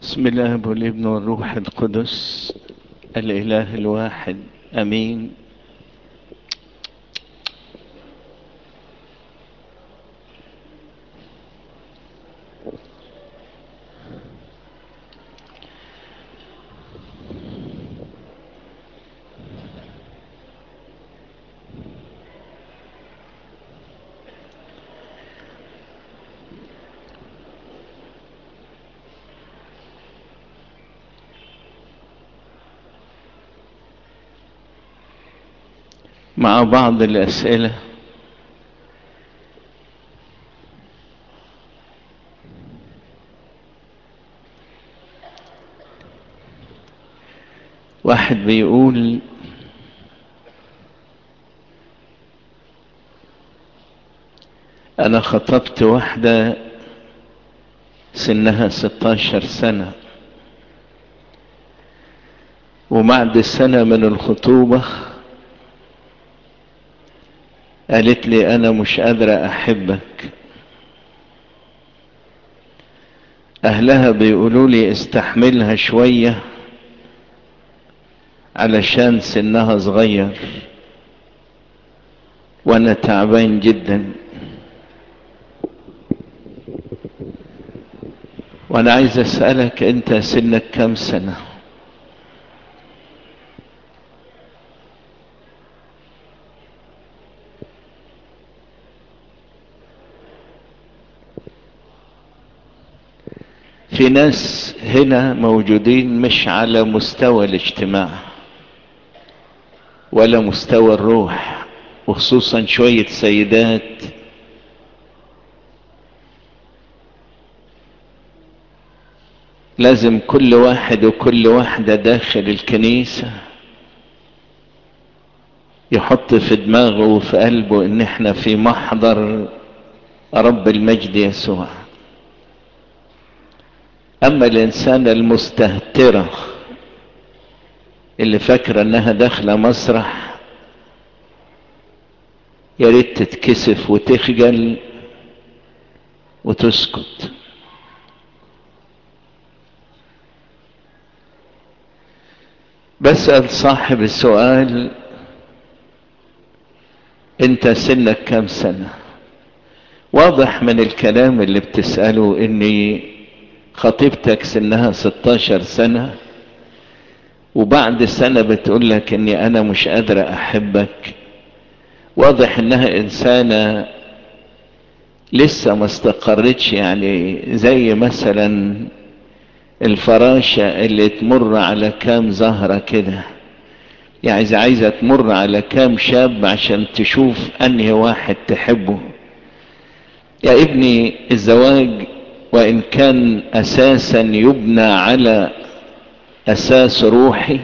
بسم الله والابن والروح القدس الاله الواحد امين مع بعض الاسئله واحد بيقول انا خطبت واحدة سنها ستاشر سنة وبعد سنة من الخطوبة قالت لي انا مش قادرة احبك اهلها بيقولوا لي استحملها شوية علشان سنها صغير وانا تعبان جدا وانا عايز اسألك انت سنك كم سنة في ناس هنا موجودين مش على مستوى الاجتماع ولا مستوى الروح وخصوصا شوية سيدات لازم كل واحد وكل واحدة داخل الكنيسة يحط في دماغه وفي قلبه ان احنا في محضر رب المجد يسوع اما الانسان المستهترة اللي فاكرة انها داخلة مسرح يا ريت تتكسف وتخجل وتسكت بسأل صاحب السؤال انت سنك كم سنة واضح من الكلام اللي بتسأله اني خطيبتك سنها 16 سنة وبعد سنة بتقول لك اني انا مش قادرة احبك واضح انها انسانة لسه ما استقرتش يعني زي مثلا الفراشة اللي تمر على كام زهرة كده يعني اذا عايزة تمر على كام شاب عشان تشوف انهي واحد تحبه يا ابني الزواج وان كان اساسا يبنى على اساس روحي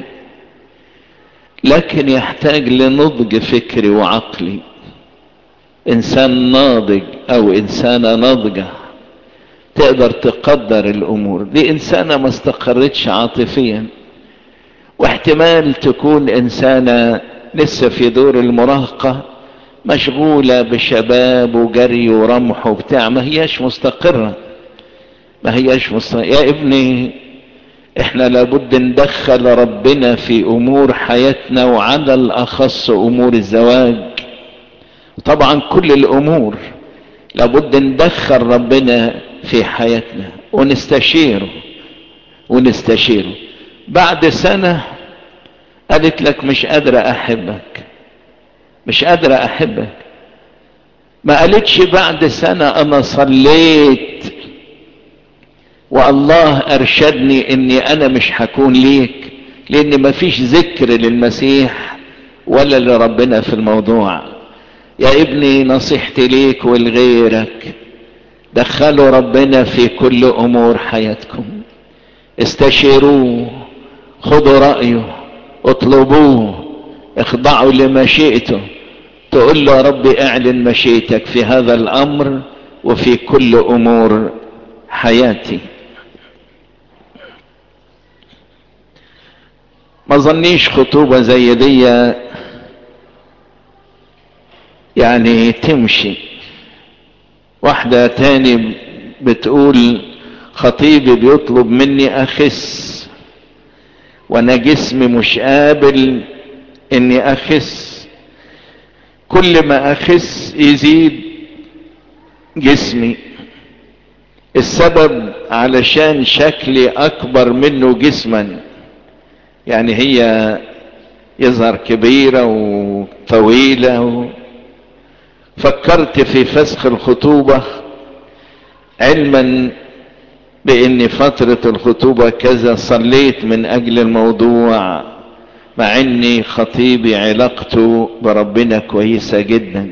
لكن يحتاج لنضج فكري وعقلي انسان ناضج او انسانة ناضجة تقدر تقدر الامور دي انسانة ما استقرتش عاطفيا واحتمال تكون انسانة لسه في دور المراهقة مشغولة بشباب وجري ورمح وبتاع ما هياش مستقرة ما هياش مستقرة يا ابني احنا لابد ندخل ربنا في امور حياتنا وعلى الاخص امور الزواج طبعا كل الامور لابد ندخل ربنا في حياتنا ونستشيره ونستشيره بعد سنة قالت لك مش قادرة احبك مش قادرة احبك ما قالتش بعد سنة انا صليت والله ارشدني اني انا مش هكون ليك لان مفيش ذكر للمسيح ولا لربنا في الموضوع يا ابني نصيحتي ليك ولغيرك دخلوا ربنا في كل امور حياتكم استشيروه خدوا رأيه اطلبوه اخضعوا لمشيئته تقول له يا رب اعلن مشيئتك في هذا الامر وفي كل امور حياتي ما ظنيش خطوبة زي دي يعني تمشي واحدة تاني بتقول خطيبي بيطلب مني اخس وانا جسمي مش قابل اني اخس كل ما اخس يزيد جسمي السبب علشان شكلي اكبر منه جسما يعني هي يظهر كبيرة وطويلة و... فكرت في فسخ الخطوبة علما بان فترة الخطوبة كذا صليت من اجل الموضوع مع اني خطيبي علاقته بربنا كويسة جدا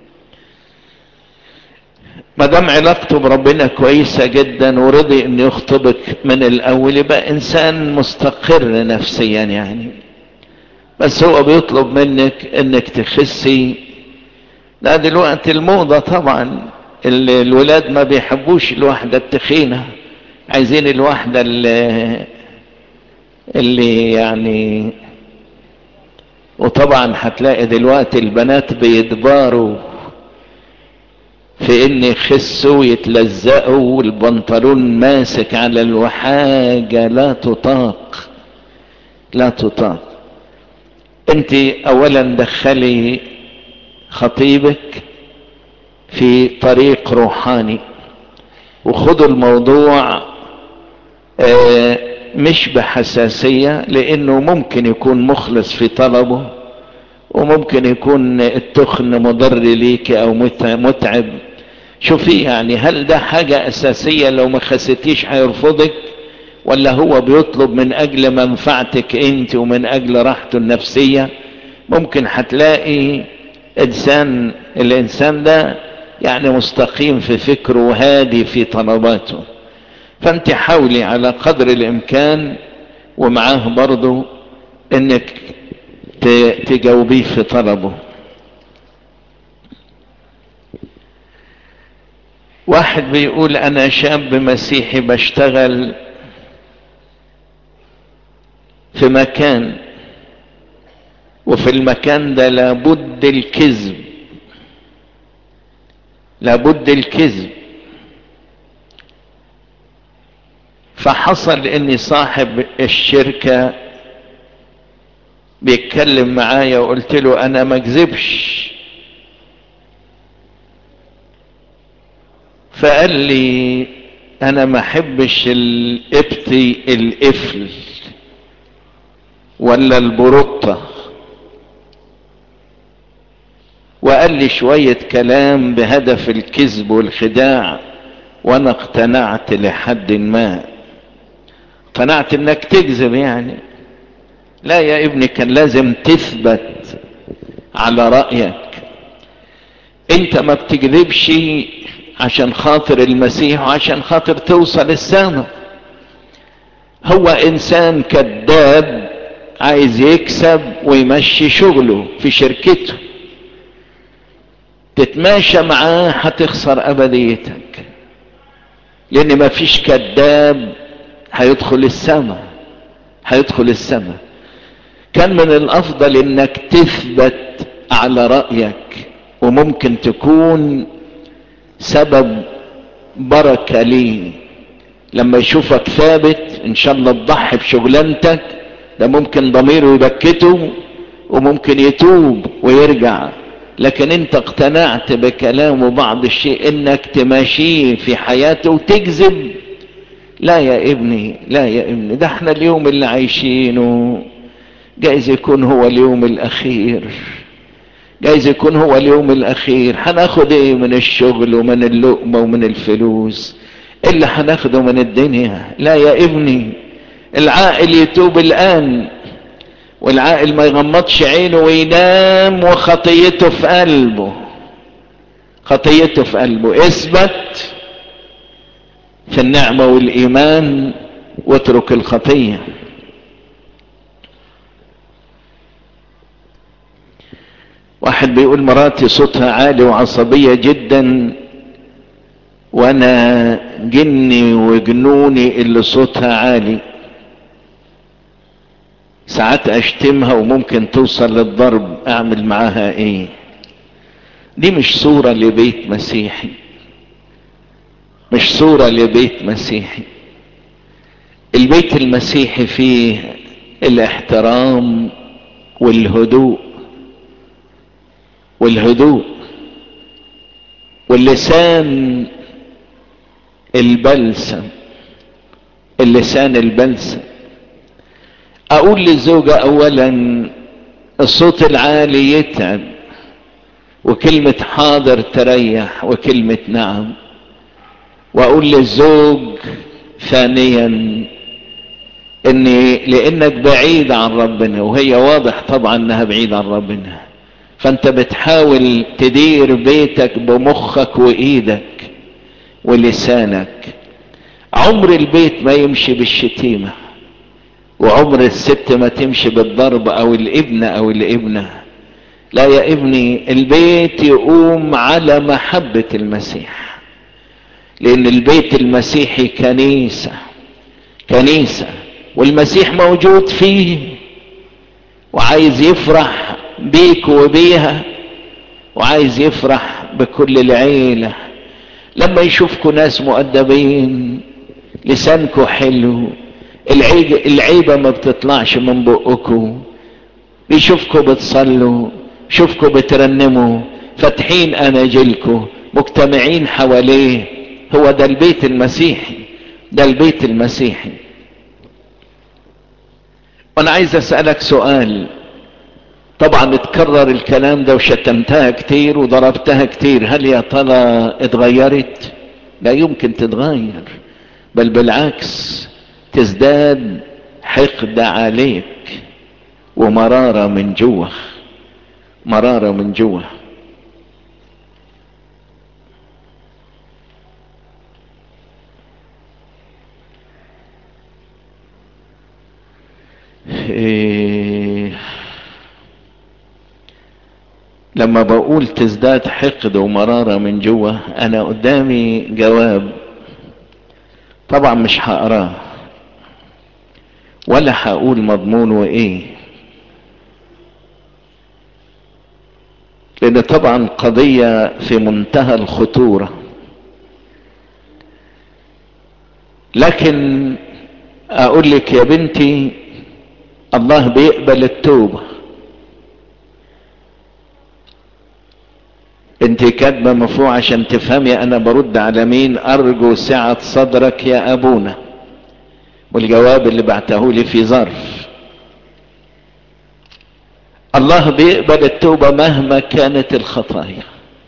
ما دام علاقته بربنا كويسة جدا ورضي ان يخطبك من الاول يبقى انسان مستقر نفسيا يعني بس هو بيطلب منك انك تخسي لا دلوقتي الموضة طبعا الولاد ما بيحبوش الواحدة التخينة عايزين الواحدة اللي, اللي يعني وطبعا هتلاقي دلوقتي البنات بيدباروا في ان يخسوا ويتلزقوا والبنطلون ماسك على الوحاجة لا تطاق لا تطاق انت اولا دخلي خطيبك في طريق روحاني وخدوا الموضوع آه مش بحساسية لانه ممكن يكون مخلص في طلبه وممكن يكون التخن مضر ليك او متعب شوفي يعني هل ده حاجة اساسية لو ما خستيش هيرفضك ولا هو بيطلب من اجل منفعتك انت ومن اجل راحته النفسية ممكن هتلاقي انسان الانسان ده يعني مستقيم في فكره وهادي في طلباته فانت حاولي على قدر الامكان ومعاه برضو انك تجاوبيه في طلبه واحد بيقول انا شاب مسيحي بشتغل في مكان وفي المكان ده لابد الكذب لابد الكذب فحصل اني صاحب الشركة بيتكلم معايا وقلت له انا ما اكذبش فقال لي انا ما احبش الابتي القفل ولا البروطة وقال لي شوية كلام بهدف الكذب والخداع وانا اقتنعت لحد ما اقتنعت انك تكذب يعني لا يا ابني كان لازم تثبت على رأيك انت ما بتكذبش عشان خاطر المسيح وعشان خاطر توصل السماء هو انسان كذاب عايز يكسب ويمشي شغله في شركته تتماشى معاه هتخسر ابديتك لان ما فيش كذاب هيدخل السماء هيدخل السماء كان من الافضل انك تثبت على رأيك وممكن تكون سبب بركة ليه لما يشوفك ثابت ان شاء الله تضحي بشغلانتك ده ممكن ضميره يبكته وممكن يتوب ويرجع لكن انت اقتنعت بكلامه بعض الشيء انك تماشيه في حياته وتكذب لا يا ابني لا يا ابني ده احنا اليوم اللي عايشينه جايز يكون هو اليوم الاخير جايز يكون هو اليوم الاخير هناخد ايه من الشغل ومن اللقمة ومن الفلوس اللي هناخده من الدنيا لا يا ابني العاقل يتوب الان والعاقل ما يغمضش عينه وينام وخطيته في قلبه خطيته في قلبه اثبت في النعمة والايمان واترك الخطيه واحد بيقول مراتي صوتها عالي وعصبية جدا وانا جني وجنوني اللي صوتها عالي ساعات اشتمها وممكن توصل للضرب اعمل معاها ايه دي مش صورة لبيت مسيحي مش صورة لبيت مسيحي البيت المسيحي فيه الاحترام والهدوء والهدوء واللسان البلسم اللسان البلسم اقول للزوجة اولا الصوت العالي يتعب وكلمة حاضر تريح وكلمة نعم واقول للزوج ثانيا اني لانك بعيد عن ربنا وهي واضح طبعا انها بعيد عن ربنا فانت بتحاول تدير بيتك بمخك وايدك ولسانك عمر البيت ما يمشي بالشتيمة وعمر الست ما تمشي بالضرب او الابن او الابنة لا يا ابني البيت يقوم على محبة المسيح لان البيت المسيحي كنيسة كنيسة والمسيح موجود فيه وعايز يفرح بيك وبيها وعايز يفرح بكل العيلة لما يشوفكوا ناس مؤدبين لسانكوا حلو العيبة ما بتطلعش من بقكوا بيشوفكوا بتصلوا شوفكوا بترنموا فاتحين اناجيلكوا مجتمعين حواليه هو ده البيت المسيحي ده البيت المسيحي وانا عايز اسألك سؤال طبعا اتكرر الكلام ده وشتمتها كتير وضربتها كتير هل يا ترى اتغيرت لا يمكن تتغير بل بالعكس تزداد حقد عليك ومرارة من جوه مرارة من جوه إيه لما بقول تزداد حقد ومرارة من جوه انا قدامي جواب طبعا مش هقراه ولا هقول مضمونه ايه لان طبعا قضية في منتهى الخطورة لكن اقول لك يا بنتي الله بيقبل التوبه انت كاتبه مفروع عشان تفهمي انا برد على مين ارجو سعة صدرك يا ابونا والجواب اللي بعته لي في ظرف الله بيقبل التوبة مهما كانت الخطايا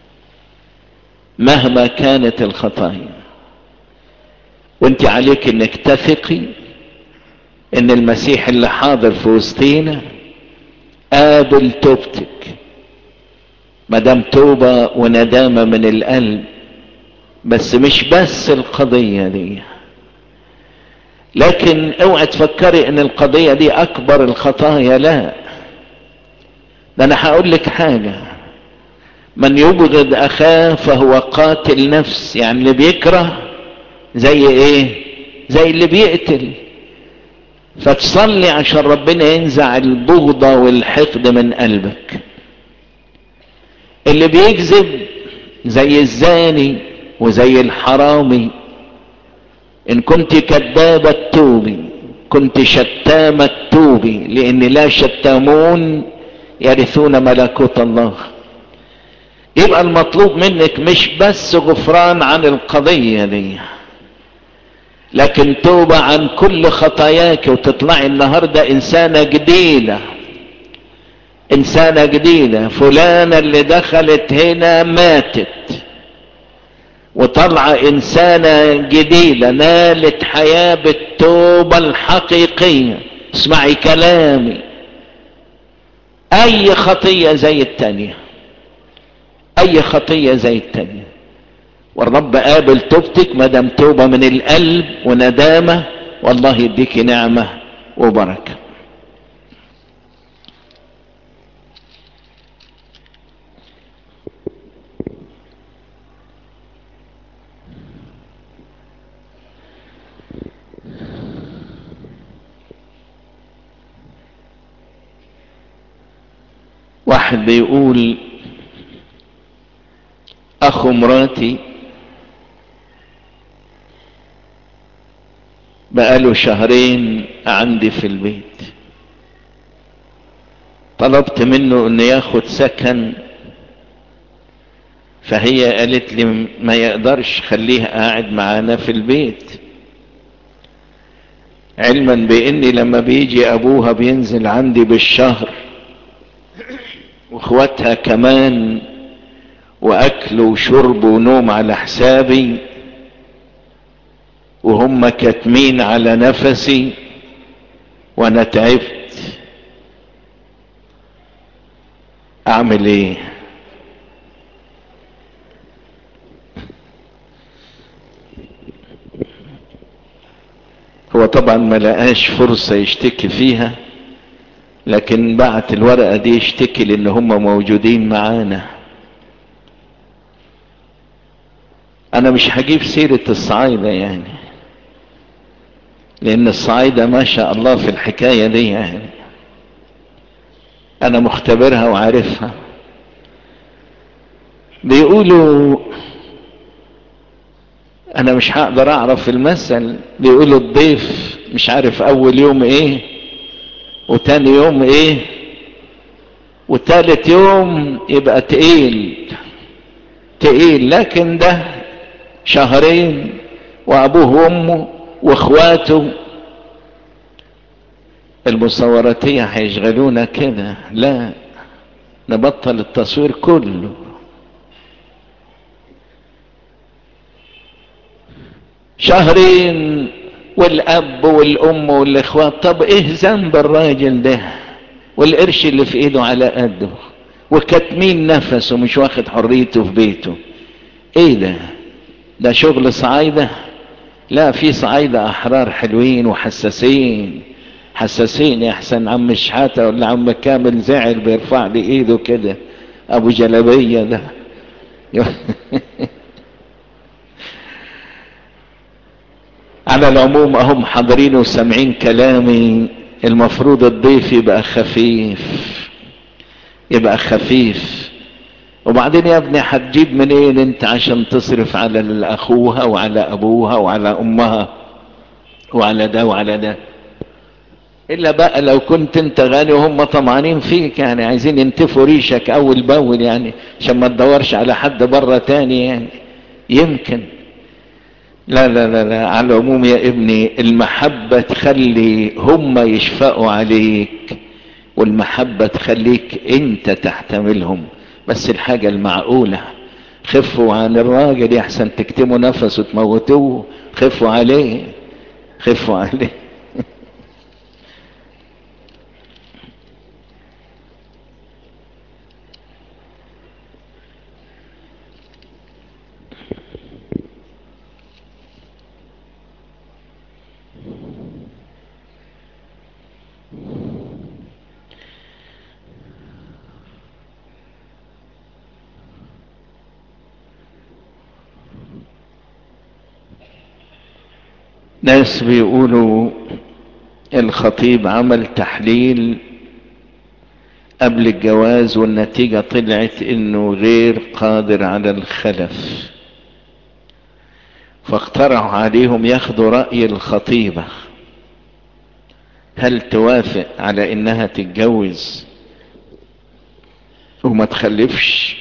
مهما كانت الخطايا وانت عليك انك تثقي ان المسيح اللي حاضر في وسطينا قابل توبتك مدام توبة وندامة من القلب بس مش بس القضية دي لكن اوعى تفكري ان القضية دي اكبر الخطايا لا ده انا هقول لك حاجة من يبغض اخاه فهو قاتل نفس يعني اللي بيكره زي ايه زي اللي بيقتل فتصلي عشان ربنا ينزع البغضة والحقد من قلبك اللي بيكذب زي الزاني وزي الحرامي ان كنت كذابة توبي كنت شتامة توبي لان لا شتامون يرثون ملكوت الله يبقى المطلوب منك مش بس غفران عن القضية دي لكن توبة عن كل خطاياك وتطلعي النهاردة انسانة جديدة انسانة جديدة فلانة اللي دخلت هنا ماتت وطلع انسانة جديدة نالت حياة بالتوبة الحقيقية اسمعي كلامي اي خطية زي التانية اي خطية زي التانية والرب قابل توبتك مدام توبة من القلب وندامة والله يديك نعمة وبركة واحد بيقول اخو مراتي بقاله شهرين عندي في البيت طلبت منه انه ياخد سكن فهي قالت لي ما يقدرش خليه قاعد معانا في البيت علما باني لما بيجي ابوها بينزل عندي بالشهر واخواتها كمان واكل وشرب ونوم على حسابي وهم كاتمين على نفسي وانا تعبت اعمل ايه هو طبعا ما لقاش فرصة يشتكي فيها لكن بعت الورقة دي يشتكي لان هم موجودين معانا انا مش هجيب سيرة الصعايدة يعني لان الصعايدة ما شاء الله في الحكاية دي يعني انا مختبرها وعارفها بيقولوا انا مش هقدر اعرف المثل بيقولوا الضيف مش عارف اول يوم ايه وتاني يوم ايه وتالت يوم يبقى تقيل تقيل لكن ده شهرين وابوه وامه واخواته المصوراتية هيشغلونا كده لا نبطل التصوير كله شهرين والاب والام والاخوات طب ايه ذنب الراجل ده والقرش اللي في ايده على قده وكاتمين نفسه مش واخد حريته في بيته ايه ده ده شغل صعايدة لا في صعايدة احرار حلوين وحساسين حساسين يا احسن عم شحاتة ولا عم كامل زعل بيرفع لي ايده كده ابو جلبية ده على العموم اهم حاضرين وسامعين كلامي المفروض الضيف يبقى خفيف يبقى خفيف وبعدين يا ابني هتجيب منين انت عشان تصرف على اخوها وعلى ابوها وعلى امها وعلى ده وعلى ده الا بقى لو كنت انت غني وهم طمعانين فيك يعني عايزين ينتفوا ريشك اول باول يعني عشان ما تدورش على حد بره تاني يعني يمكن لا لا لا لا على العموم يا ابني المحبة تخلي هم يشفقوا عليك والمحبة تخليك انت تحتملهم بس الحاجة المعقولة خفوا عن الراجل يحسن تكتموا نفسه تموتوه خفوا عليه خفوا عليه ناس بيقولوا الخطيب عمل تحليل قبل الجواز والنتيجة طلعت انه غير قادر على الخلف فاقترحوا عليهم ياخدوا رأي الخطيبة هل توافق على انها تتجوز وما تخلفش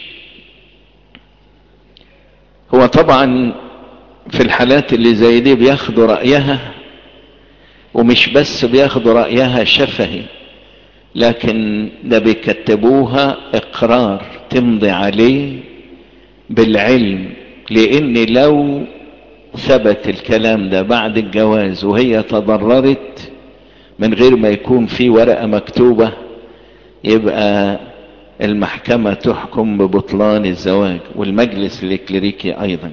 هو طبعا في الحالات اللي زي دي بياخدوا رأيها ومش بس بياخدوا رأيها شفهي لكن ده بيكتبوها اقرار تمضي عليه بالعلم لان لو ثبت الكلام ده بعد الجواز وهي تضررت من غير ما يكون في ورقة مكتوبة يبقى المحكمة تحكم ببطلان الزواج والمجلس الإكليريكي أيضا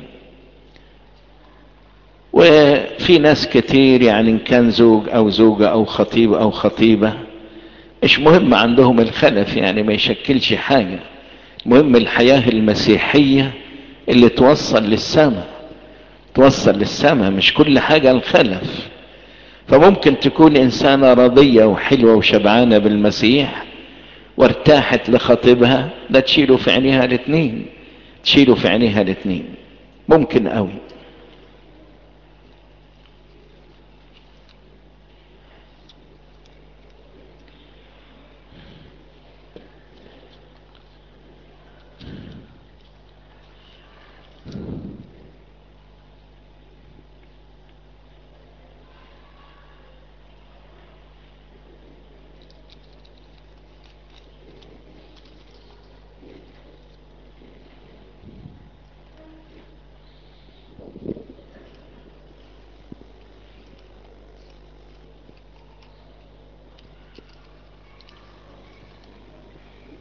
وفي ناس كتير يعني إن كان زوج أو زوجة أو خطيب أو خطيبة مش مهم عندهم الخلف يعني ما يشكلش حاجة مهم الحياة المسيحية اللي توصل للسماء توصل للسماء مش كل حاجة الخلف فممكن تكون إنسانة رضية وحلوة وشبعانة بالمسيح وارتاحت لخطيبها ده تشيله في عينيها الاثنين تشيله في عينيها الاثنين ممكن قوي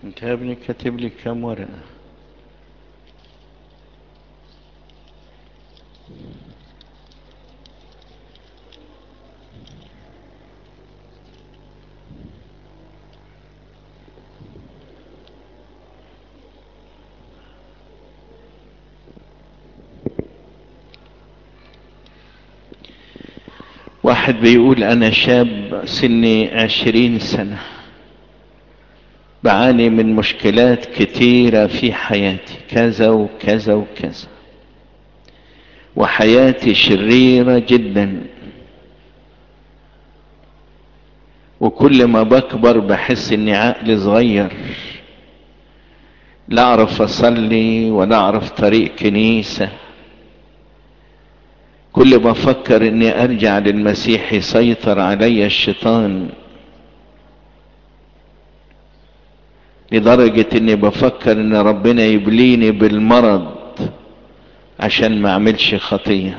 انت يا ابني كاتب لي كام ورقة واحد بيقول انا شاب سني عشرين سنة بعاني من مشكلات كتيرة في حياتي كذا وكذا وكذا وحياتي شريرة جدا وكل ما بكبر بحس اني عقلي صغير لا اعرف اصلي ولا اعرف طريق كنيسه كل ما افكر اني ارجع للمسيح يسيطر علي الشيطان لدرجة اني بفكر ان ربنا يبليني بالمرض عشان ما اعملش خطية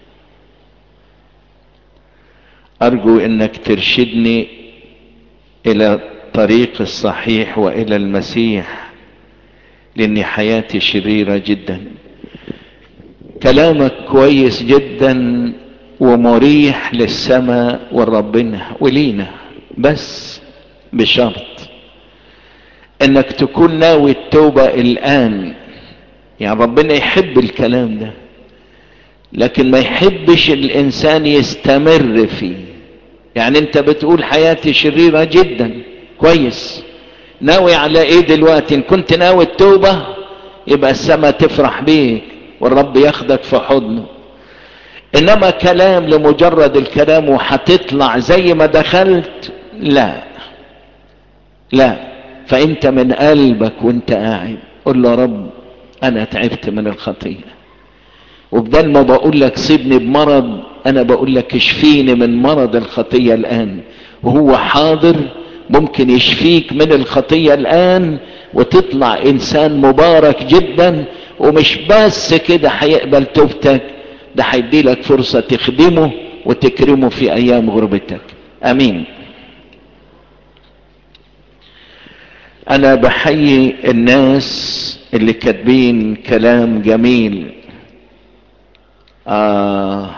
ارجو انك ترشدني الى الطريق الصحيح والى المسيح لان حياتي شريرة جدا كلامك كويس جدا ومريح للسماء وربنا ولينا بس بشرط انك تكون ناوي التوبة الان يعني ربنا يحب الكلام ده لكن ما يحبش الانسان يستمر فيه يعني انت بتقول حياتي شريرة جدا كويس ناوي على ايه دلوقتي ان كنت ناوي التوبة يبقى السماء تفرح بيك والرب ياخدك في حضنه انما كلام لمجرد الكلام وهتطلع زي ما دخلت لا لا فانت من قلبك وانت قاعد قل له رب انا تعبت من الخطيه وبدل ما بقول لك سيبني بمرض انا بقول لك اشفيني من مرض الخطيه الان وهو حاضر ممكن يشفيك من الخطيه الان وتطلع انسان مبارك جدا ومش بس كده هيقبل توبتك ده هيدي لك فرصة تخدمه وتكرمه في ايام غربتك امين انا بحيي الناس اللي كاتبين كلام جميل آه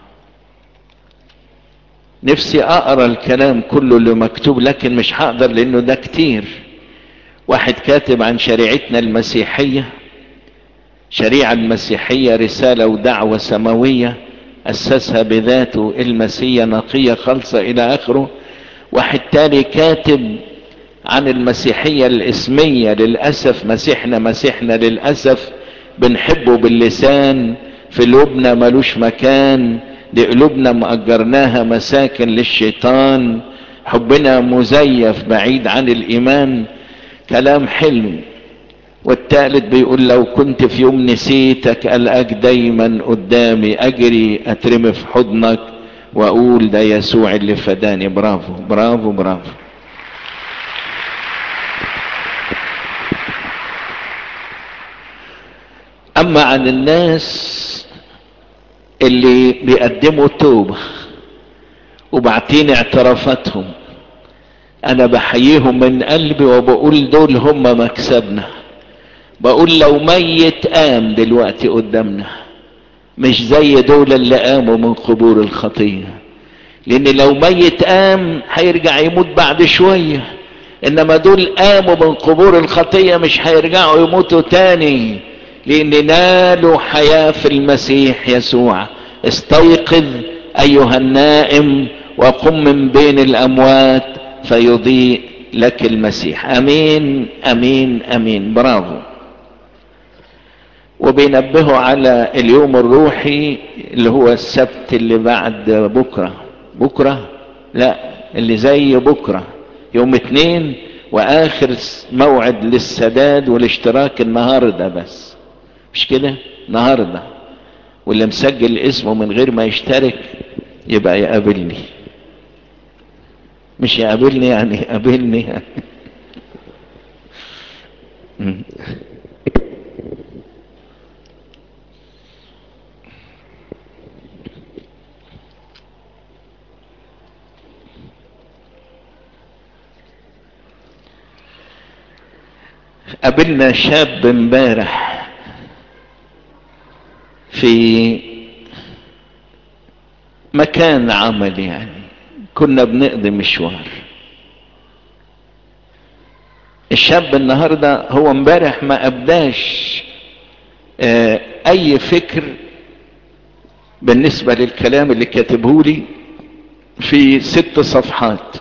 نفسي اقرا الكلام كله اللي مكتوب لكن مش هقدر لانه ده كتير واحد كاتب عن شريعتنا المسيحيه شريعة المسيحية رسالة ودعوة سماوية أسسها بذاته المسيح نقية خالصة إلى آخره واحد تاني كاتب عن المسيحية الاسمية للأسف مسيحنا مسيحنا للأسف بنحبه باللسان في قلوبنا ملوش مكان لقلوبنا مأجرناها مساكن للشيطان حبنا مزيف بعيد عن الإيمان كلام حلو والثالث بيقول لو كنت في يوم نسيتك ألقاك دايما قدامي أجري أترمي في حضنك وأقول ده يسوع اللي فداني برافو برافو برافو أما عن الناس اللي بيقدموا توبة وبعتين اعترافاتهم أنا بحييهم من قلبي وبقول دول هم مكسبنا بقول لو ميت قام دلوقتي قدامنا مش زي دول اللي قاموا من قبور الخطية لان لو ميت قام هيرجع يموت بعد شوية انما دول قاموا من قبور الخطية مش هيرجعوا يموتوا تاني لان نالوا حياة في المسيح يسوع استيقظ ايها النائم وقم من بين الاموات فيضيء لك المسيح امين امين امين برافو وبينبهوا على اليوم الروحي اللي هو السبت اللي بعد بكرة بكرة لا اللي زي بكرة يوم اتنين واخر موعد للسداد والاشتراك النهاردة بس مش كده النهاردة واللي مسجل اسمه من غير ما يشترك يبقى يقابلني مش يقابلني يعني يقابلني يعني قابلنا شاب امبارح في مكان عمل يعني كنا بنقضي مشوار الشاب النهاردة هو امبارح ما ابداش اه اي فكر بالنسبة للكلام اللي كاتبه لي في ست صفحات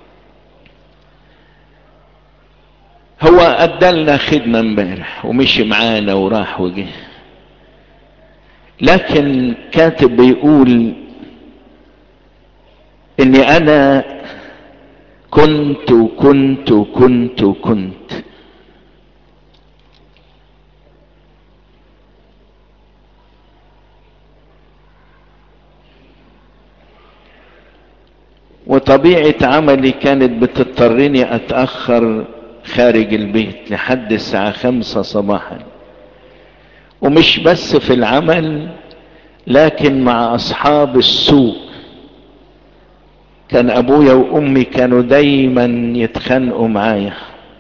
هو ادالنا خدمة امبارح ومشي معانا وراح وجه لكن كاتب بيقول اني انا كنت وكنت وكنت وكنت وطبيعة عملي كانت بتضطرني اتأخر خارج البيت لحد الساعة خمسة صباحا ومش بس في العمل لكن مع اصحاب السوق كان ابويا وامي كانوا دايما يتخانقوا معايا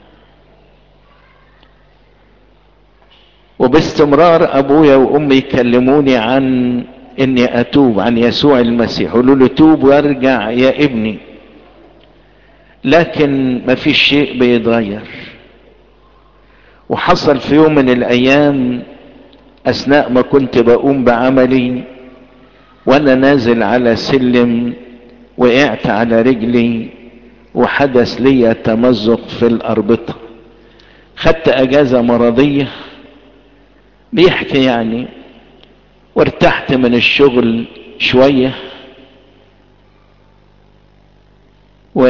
وباستمرار ابويا وامي يكلموني عن اني اتوب عن يسوع المسيح يقولوا له توب وارجع يا ابني لكن ما فيش شيء بيتغير وحصل في يوم من الايام اثناء ما كنت بقوم بعملي وانا نازل على سلم وقعت على رجلي وحدث لي تمزق في الاربطة خدت اجازة مرضية بيحكي يعني وارتحت من الشغل شوية و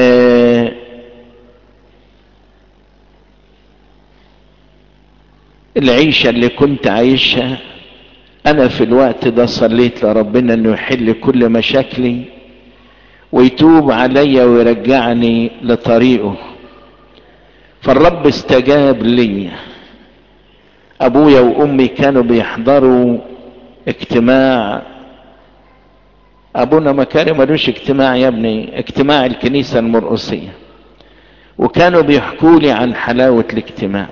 العيشة اللي كنت عايشها انا في الوقت ده صليت لربنا انه يحل كل مشاكلي ويتوب عليا ويرجعني لطريقه فالرب استجاب لي ابويا وامي كانوا بيحضروا اجتماع ابونا مكارم ملوش اجتماع يا ابني اجتماع الكنيسة المرقسية وكانوا بيحكوا لي عن حلاوة الاجتماع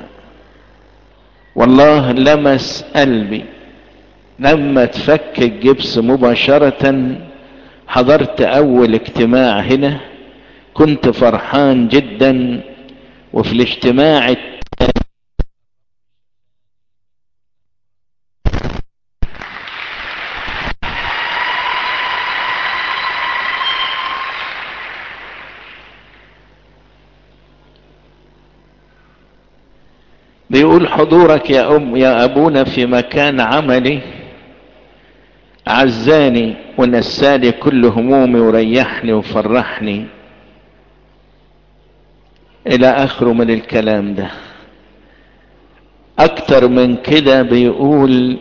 والله لمس قلبي لما تفك الجبس مباشرة حضرت اول اجتماع هنا كنت فرحان جدا وفي الاجتماع التاني بيقول حضورك يا ام يا ابونا في مكان عملي عزاني ونساني كل همومي وريحني وفرحني الى اخره من الكلام ده اكتر من كده بيقول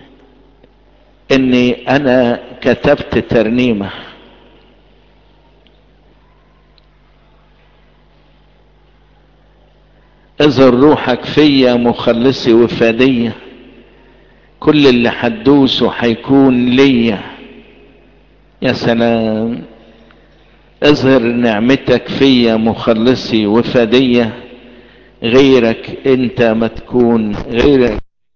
اني انا كتبت ترنيمة اظهر روحك فيا مخلصي وفادية كل اللي حدوسه هيكون ليا يا سلام اظهر نعمتك فيا مخلصي وفادية غيرك انت ما تكون غيرك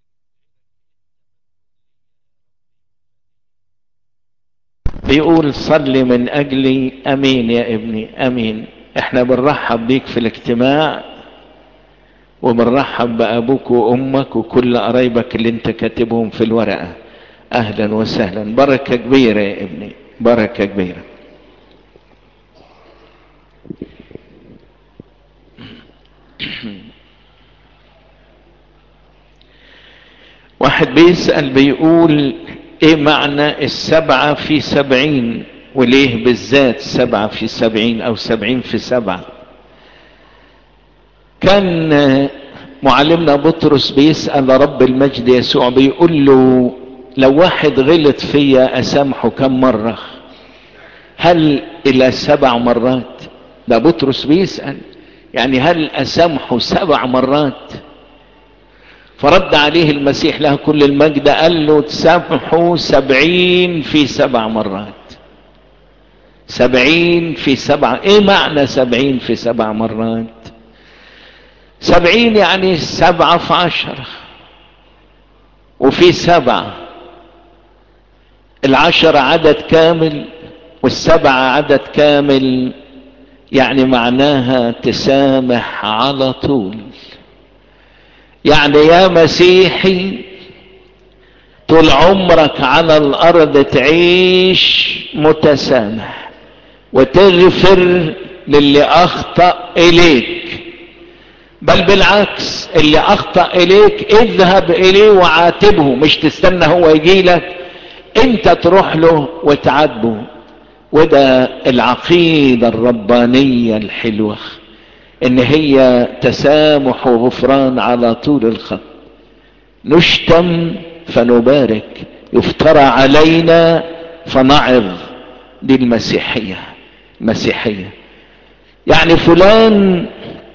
بيقول صلي من اجلي امين يا ابني امين احنا بنرحب بيك في الاجتماع وبنرحب بابوك وامك وكل قرايبك اللي انت كاتبهم في الورقة اهلا وسهلا بركة كبيرة يا ابني بركة كبيرة واحد بيسأل بيقول ايه معنى السبعة في سبعين وليه بالذات سبعة في سبعين او سبعين في سبعة كان معلمنا بطرس بيسأل رب المجد يسوع بيقول له لو واحد غلط فيا اسامحه كم مرة هل الى سبع مرات ده بطرس بيسأل يعني هل اسامحه سبع مرات فرد عليه المسيح له كل المجد قال له تسامحوا سبعين في سبع مرات سبعين في سبع ايه معنى سبعين في سبع مرات سبعين يعني سبعة في عشرة وفي سبعة العشرة عدد كامل والسبعة عدد كامل يعني معناها تسامح على طول يعني يا مسيحي طول عمرك على الارض تعيش متسامح وتغفر للي اخطأ اليك بل بالعكس اللي اخطأ اليك اذهب اليه وعاتبه مش تستنى هو يجي لك انت تروح له وتعاتبه وده العقيدة الربانية الحلوة ان هي تسامح وغفران على طول الخط نشتم فنبارك يفترى علينا فنعظ دي المسيحية المسيحية يعني فلان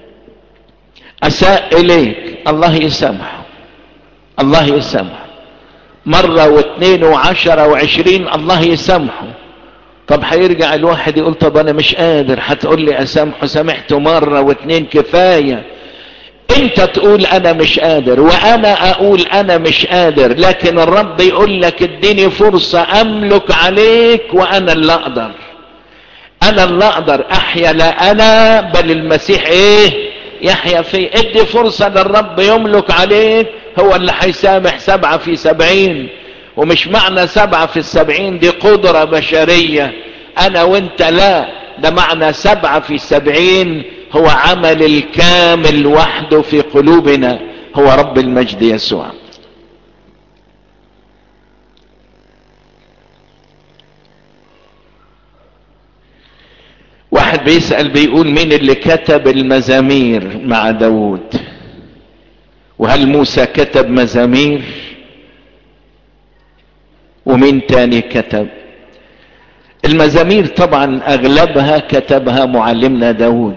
اساء اليك الله يسامحه الله يسامحه مرة واثنين وعشرة وعشرين الله يسامحه طب هيرجع الواحد يقول طب انا مش قادر هتقول لي اسامحه سامحته مرة واثنين كفاية انت تقول انا مش قادر وانا اقول انا مش قادر لكن الرب يقول لك اديني فرصة املك عليك وانا اللي اقدر انا اللي اقدر احيا لا انا بل المسيح ايه يحيا في ادي فرصة للرب يملك عليك هو اللي هيسامح سبعة في سبعين ومش معنى سبعة في السبعين دي قدرة بشرية انا وانت لا ده معنى سبعة في سبعين هو عمل الكامل وحده في قلوبنا هو رب المجد يسوع واحد بيسأل بيقول مين اللي كتب المزامير مع داود وهل موسى كتب مزامير ومين تاني كتب المزامير طبعا اغلبها كتبها معلمنا داود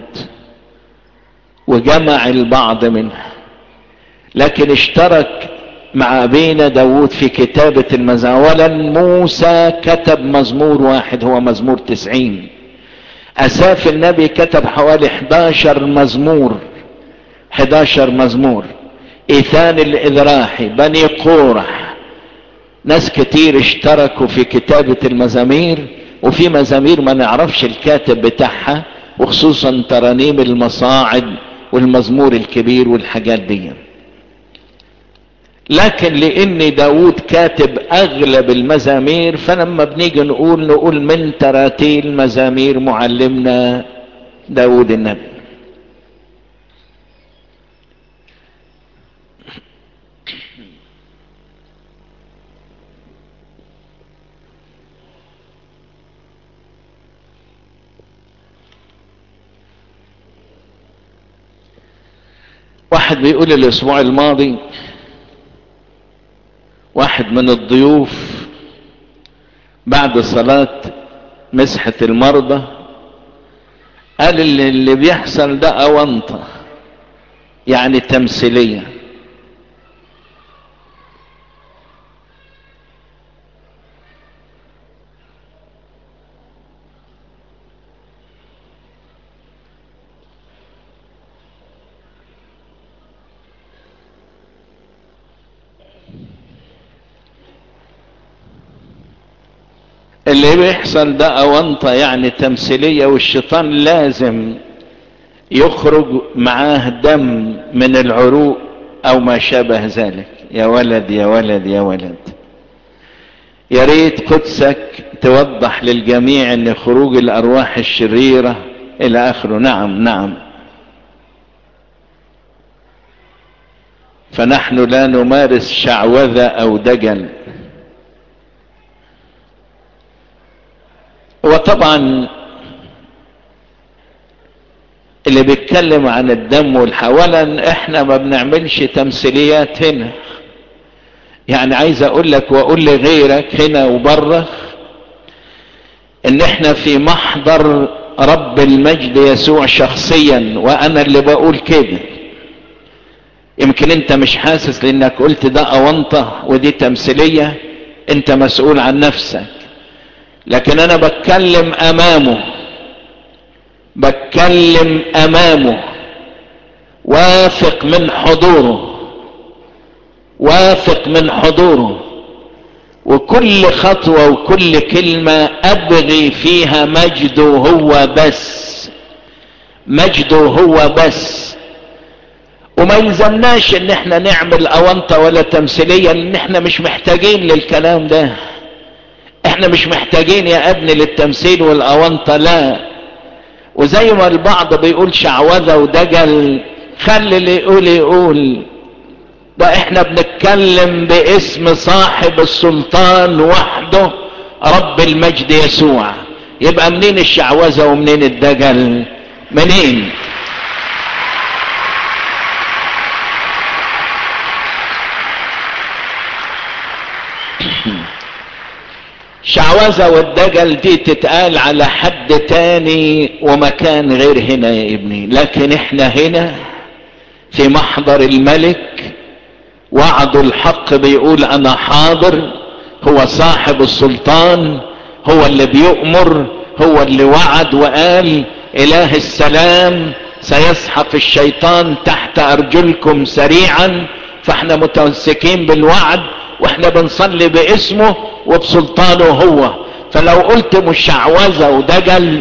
وجمع البعض منها لكن اشترك مع ابينا داود في كتابة المزامير اولا موسى كتب مزمور واحد هو مزمور تسعين اساف النبي كتب حوالي 11 مزمور 11 مزمور ايثان الاذراحي بني قورح ناس كتير اشتركوا في كتابة المزامير وفي مزامير ما نعرفش الكاتب بتاعها وخصوصا ترانيم المصاعد والمزمور الكبير والحاجات دي لكن لان داود كاتب اغلب المزامير فلما بنيجي نقول نقول من تراتيل مزامير معلمنا داود النبي واحد بيقول الاسبوع الماضي واحد من الضيوف بعد صلاة مسحة المرضى قال اللي, اللي بيحصل ده أونطة يعني تمثيلية اللي بيحصل ده أونطة يعني تمثيلية والشيطان لازم يخرج معاه دم من العروق أو ما شابه ذلك يا ولد يا ولد يا ولد يا ريت قدسك توضح للجميع ان خروج الارواح الشريرة الى اخره نعم نعم فنحن لا نمارس شعوذة او دجل وطبعا اللي بيتكلم عن الدم والحولا احنا ما بنعملش تمثيليات هنا يعني عايز اقول لك واقول لغيرك هنا وبره ان احنا في محضر رب المجد يسوع شخصيا وانا اللي بقول كده يمكن انت مش حاسس لانك قلت ده اونطة ودي تمثيلية انت مسؤول عن نفسك لكن انا بتكلم امامه بتكلم امامه واثق من حضوره واثق من حضوره وكل خطوة وكل كلمة ابغي فيها مجده هو بس مجده هو بس وما يلزمناش ان احنا نعمل اونطة ولا تمثيلية لان احنا مش محتاجين للكلام ده احنا مش محتاجين يا ابني للتمثيل والاونطة لا وزي ما البعض بيقول شعوذة ودجل خلي اللي يقول يقول ده احنا بنتكلم باسم صاحب السلطان وحده رب المجد يسوع يبقى منين الشعوذة ومنين الدجل منين شعوذة والدجل دي تتقال على حد تاني ومكان غير هنا يا ابني لكن احنا هنا في محضر الملك وعد الحق بيقول انا حاضر هو صاحب السلطان هو اللي بيؤمر هو اللي وعد وقال اله السلام سيسحق الشيطان تحت ارجلكم سريعا فاحنا متمسكين بالوعد واحنا بنصلي باسمه وبسلطانه هو فلو قلت مشعوذة ودجل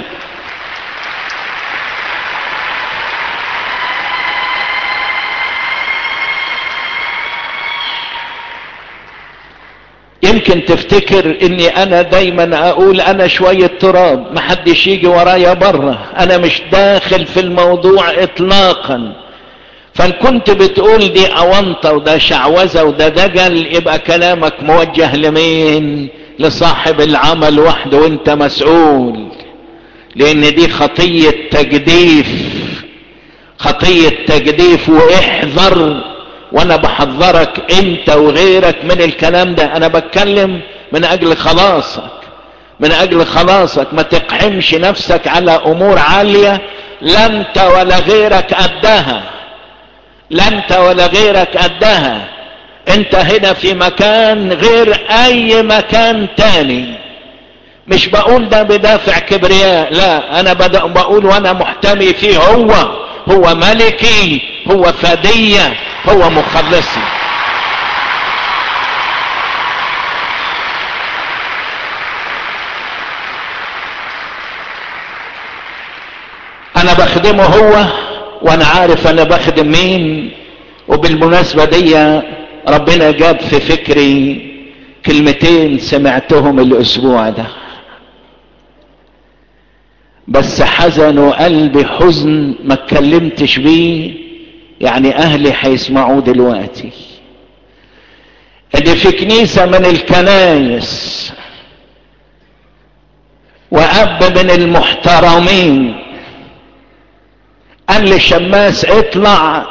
يمكن تفتكر اني انا دايما اقول انا شوية تراب محدش يجي ورايا بره انا مش داخل في الموضوع اطلاقا فان كنت بتقول دي اونطة وده شعوذة وده دجل يبقى كلامك موجه لمين لصاحب العمل وحده وانت مسؤول لان دي خطية تجديف خطية تجديف واحذر وانا بحذرك انت وغيرك من الكلام ده انا بتكلم من اجل خلاصك من اجل خلاصك ما تقحمش نفسك على امور عالية لا انت ولا غيرك قدها لا انت ولا غيرك قدها انت هنا في مكان غير اي مكان تاني مش بقول ده بدافع كبرياء لا انا بدأ بقول وانا محتمي فيه هو هو ملكي هو فدية هو مخلصي انا بخدمه هو وانا عارف انا بخدم مين وبالمناسبة دي ربنا جاب في فكري كلمتين سمعتهم الاسبوع ده بس حزنوا قلبي حزن ما اتكلمتش بيه يعني اهلي هيسمعوه دلوقتي اللي في كنيسة من الكنايس واب من المحترمين قال لي شماس اطلع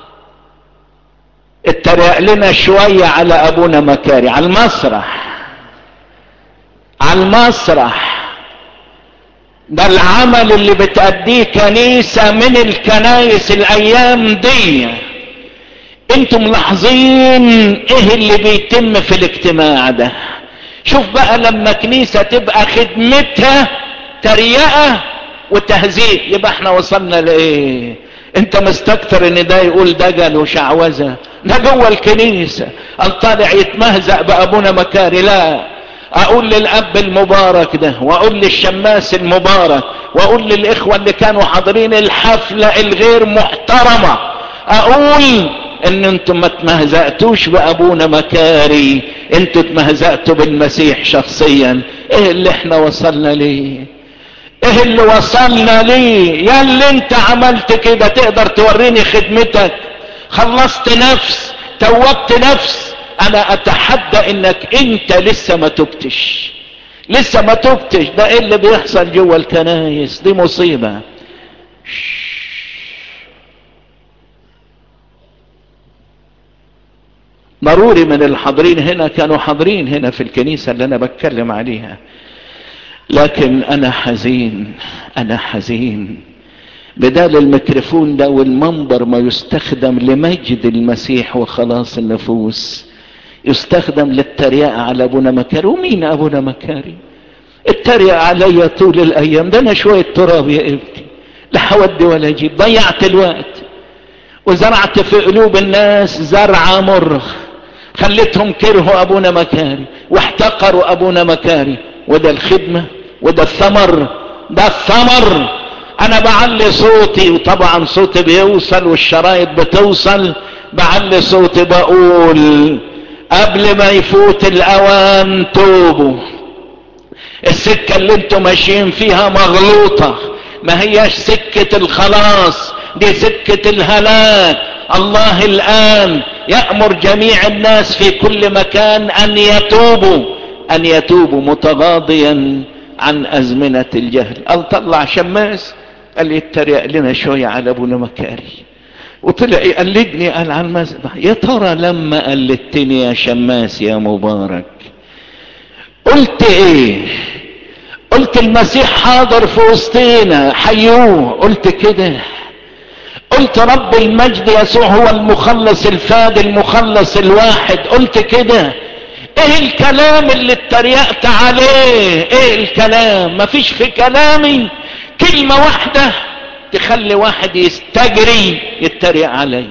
اتريق لنا شوية على ابونا مكاري على المسرح على المسرح ده العمل اللي بتأديه كنيسة من الكنايس الايام دي انتم ملاحظين ايه اللي بيتم في الاجتماع ده شوف بقى لما كنيسة تبقى خدمتها تريقة وتهزيء يبقى احنا وصلنا لايه انت مستكتر ان ده يقول دجل وشعوذة ده جوه الكنيسة الطالع يتمهزأ بابونا مكاري لا اقول للاب المبارك ده واقول للشماس المبارك واقول للاخوة اللي كانوا حاضرين الحفلة الغير محترمة اقول ان انتم ما تمهزأتوش بابونا مكاري انتوا تمهزأتوا بالمسيح شخصيا ايه اللي احنا وصلنا ليه ايه اللي وصلنا ليه يا اللي انت عملت كده تقدر توريني خدمتك خلصت نفس توبت نفس انا اتحدى انك انت لسه ما تبتش لسه ما تبتش ده ايه اللي بيحصل جوه الكنايس دي مصيبة ضروري من الحاضرين هنا كانوا حاضرين هنا في الكنيسة اللي انا بتكلم عليها لكن انا حزين انا حزين بدال الميكروفون ده والمنبر ما يستخدم لمجد المسيح وخلاص النفوس يستخدم للتريقة على ابونا مكاري ومين ابونا مكاري التريق عليا طول الايام ده انا شوية تراب يا ابني لا حودي ولا اجيب ضيعت الوقت وزرعت في قلوب الناس زرع مر خلتهم كرهوا ابونا مكاري واحتقروا ابونا مكاري وده الخدمة وده الثمر ده الثمر انا بعلي صوتي وطبعا صوتي بيوصل والشرايط بتوصل بعلي صوتي بقول قبل ما يفوت الاوان توبوا السكة اللي انتم ماشيين فيها مغلوطة ما هياش سكة الخلاص دي سكة الهلاك الله الان يأمر جميع الناس في كل مكان ان يتوبوا ان يتوبوا متغاضيا عن ازمنة الجهل قال طلع شماس قال يتريق لنا شوية على ابونا مكاري وطلع يقلدني قال على المذبح يا ترى لما قلدتني يا شماس يا مبارك قلت ايه قلت المسيح حاضر في وسطينا حيوه قلت كده قلت رب المجد يسوع هو المخلص الفادي المخلص الواحد قلت كده ايه الكلام اللي اتريقت عليه ايه الكلام مفيش في كلامي كلمة واحدة تخلي واحد يستجري يتريق عليا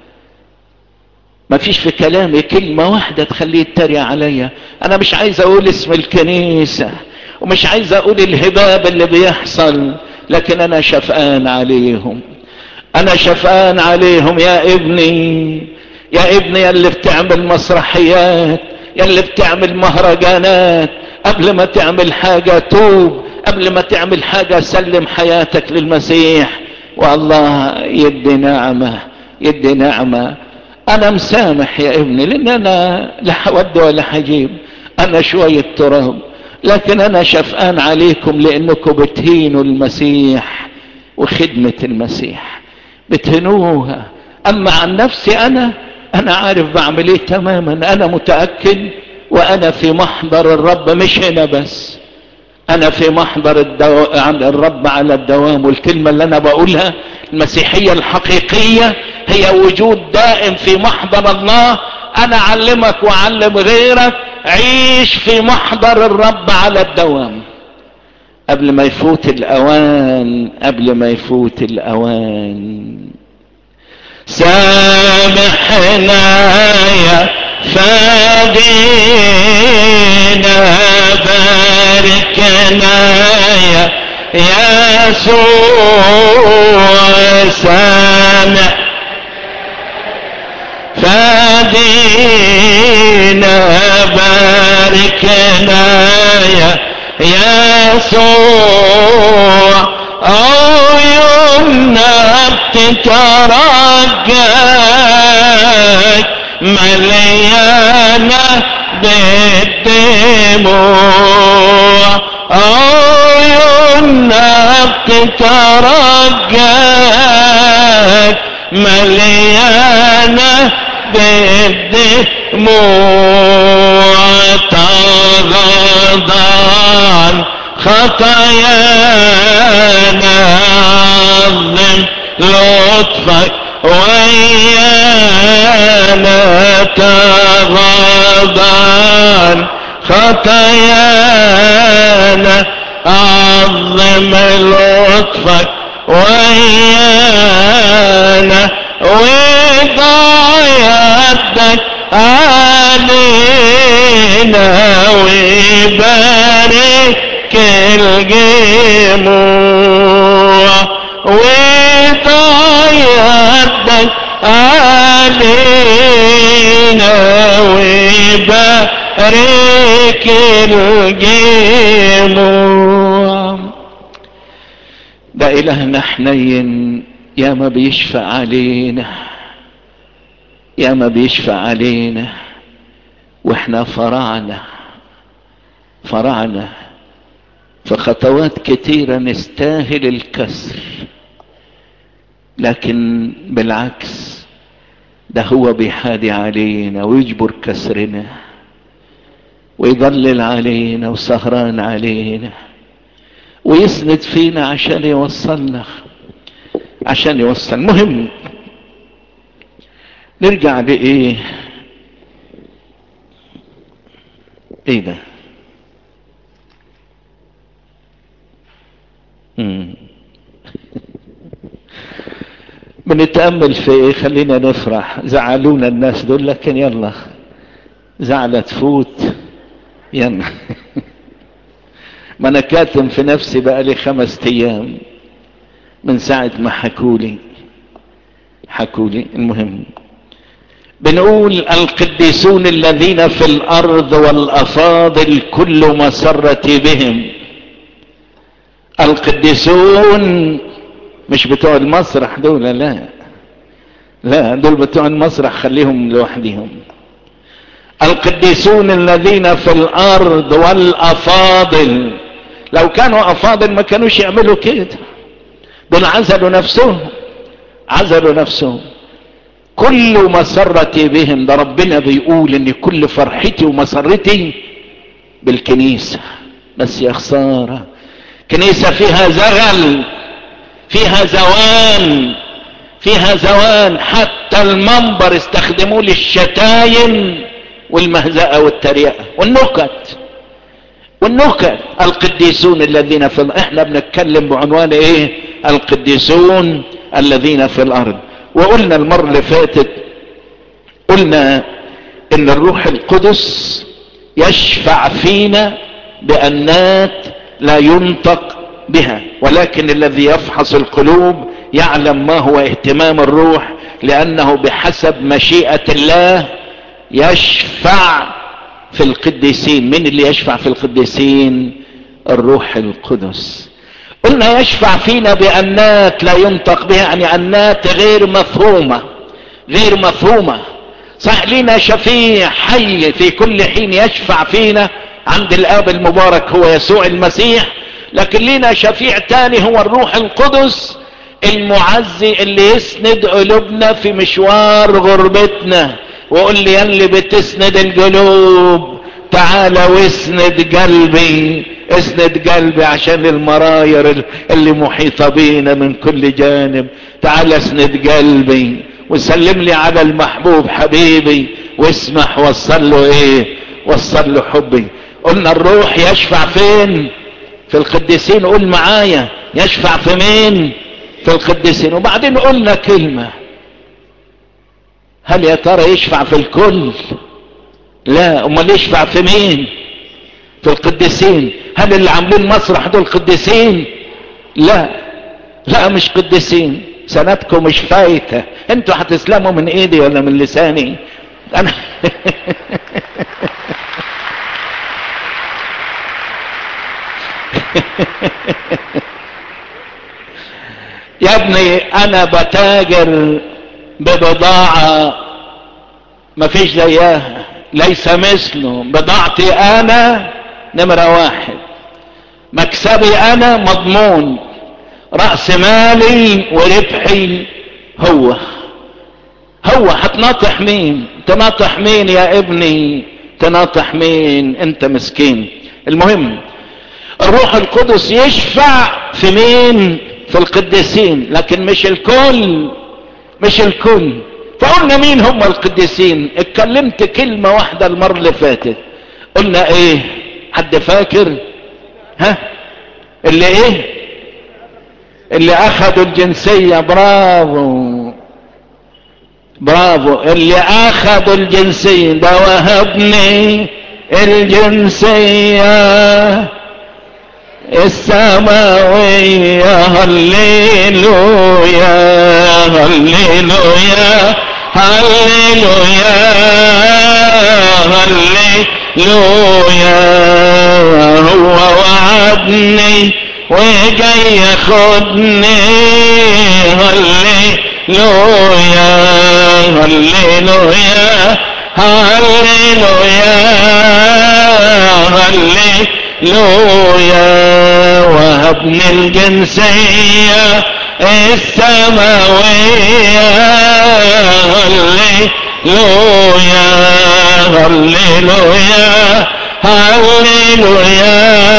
مفيش في كلامي كلمة واحدة تخليه يتريق عليا انا مش عايز اقول اسم الكنيسة ومش عايز اقول الهباب اللي بيحصل لكن انا شفقان عليهم انا شفقان عليهم يا ابني يا ابني يا اللي بتعمل مسرحيات يا اللي بتعمل مهرجانات قبل ما تعمل حاجة توب قبل ما تعمل حاجة سلم حياتك للمسيح والله يدي نعمة يدي نعمة انا مسامح يا ابني لان انا لا حود ولا حجيب انا شوية تراب لكن انا شفقان عليكم لانكم بتهينوا المسيح وخدمة المسيح بتهنوها اما عن نفسي انا انا عارف بعمل ايه تماما انا متأكد وانا في محضر الرب مش هنا بس انا في محضر الدو... عن الرب على الدوام والكلمة اللي انا بقولها المسيحية الحقيقية هي وجود دائم في محضر الله انا اعلمك واعلم غيرك عيش في محضر الرب على الدوام قبل ما يفوت الاوان قبل ما يفوت الاوان سامحنا يا فادينا باركنا يا يسوع سامح فادينا باركنا يا يسوع عيوننا بتترجاك مليانة بالدموع عيوننا بتترجاك مليانة بالدموع تغضان خطايانا عظم لطفك ويانا تغضان خطايانا عظم لطفك ويانا وضع يدك علينا وبارك الجموع وضع يدك علينا وبارك الجموع ده إلهنا حنين يا ما بيشفع علينا يا ما بيشفع علينا واحنا فرعنا فرعنا فخطوات كتيرة نستاهل الكسر لكن بالعكس ده هو بيحادي علينا ويجبر كسرنا ويضلل علينا وسهران علينا ويسند فينا عشان يوصلنا عشان يوصل مهم نرجع لإيه ايه ده مم. بنتأمل في ايه خلينا نفرح زعلونا الناس دول لكن يلا زعلة تفوت يلا ما انا كاتم في نفسي بقى لي خمس ايام من ساعة ما حكولي حكولي المهم بنقول القديسون الذين في الارض والافاضل كل مسرة بهم القديسون مش بتوع المسرح دول لا لا دول بتوع المسرح خليهم لوحدهم القديسون الذين في الارض والافاضل لو كانوا افاضل ما كانوش يعملوا كده دول عزلوا نفسهم عزلوا نفسهم كل مسرتي بهم ده ربنا بيقول ان كل فرحتي ومسرتي بالكنيسة بس يا خسارة كنيسة فيها زغل فيها زوان فيها زوان حتى المنبر استخدموه للشتايم والمهزأة والتريقة والنكت والنكت القديسون الذين في الارض احنا بنتكلم بعنوان ايه القديسون الذين في الارض وقلنا المرة اللي فاتت قلنا ان الروح القدس يشفع فينا بأنات لا ينطق بها ولكن الذي يفحص القلوب يعلم ما هو اهتمام الروح لأنه بحسب مشيئة الله يشفع في القديسين من اللي يشفع في القديسين الروح القدس قلنا يشفع فينا بأنات لا ينطق بها يعني أنات غير مفهومة غير مفهومة صح لنا شفيع حي في كل حين يشفع فينا عند الآب المبارك هو يسوع المسيح لكن لنا شفيع تاني هو الروح القدس المعزي اللي يسند قلوبنا في مشوار غربتنا وقول لي اللي بتسند القلوب تعال واسند قلبي اسند قلبي عشان المراير اللي محيطة بينا من كل جانب تعال اسند قلبي وسلم لي على المحبوب حبيبي واسمح وصل له ايه وصل له حبي قلنا الروح يشفع فين في القديسين قول معايا يشفع في مين في القديسين وبعدين قلنا كلمة هل يا ترى يشفع في الكل لا امال يشفع في مين في القديسين هل اللي عاملين مسرح دول قديسين لا لا مش قديسين سنتكم مش فايتة انتوا هتسلموا من ايدي ولا من لساني انا يا ابني انا بتاجر ببضاعة مفيش زيها ليس مثله بضاعتي انا نمرة واحد مكسبي انا مضمون رأس مالي وربحي هو هو هتناطح مين تناطح مين يا ابني تناطح مين انت مسكين المهم الروح القدس يشفع في مين في القديسين لكن مش الكل مش الكل فقلنا مين هم القديسين اتكلمت كلمة واحدة المرة اللي فاتت قلنا ايه حد فاكر ها اللي ايه اللي اخذوا الجنسية برافو برافو اللي اخذوا الجنسية ده وهبني الجنسية السماوية هللويا هللويا هللويا هللويا هو وعدني وجاي ياخدني هللويا هللويا هللويا هللويا وهبني الجنسية السماوية هللويا هللويا هللويا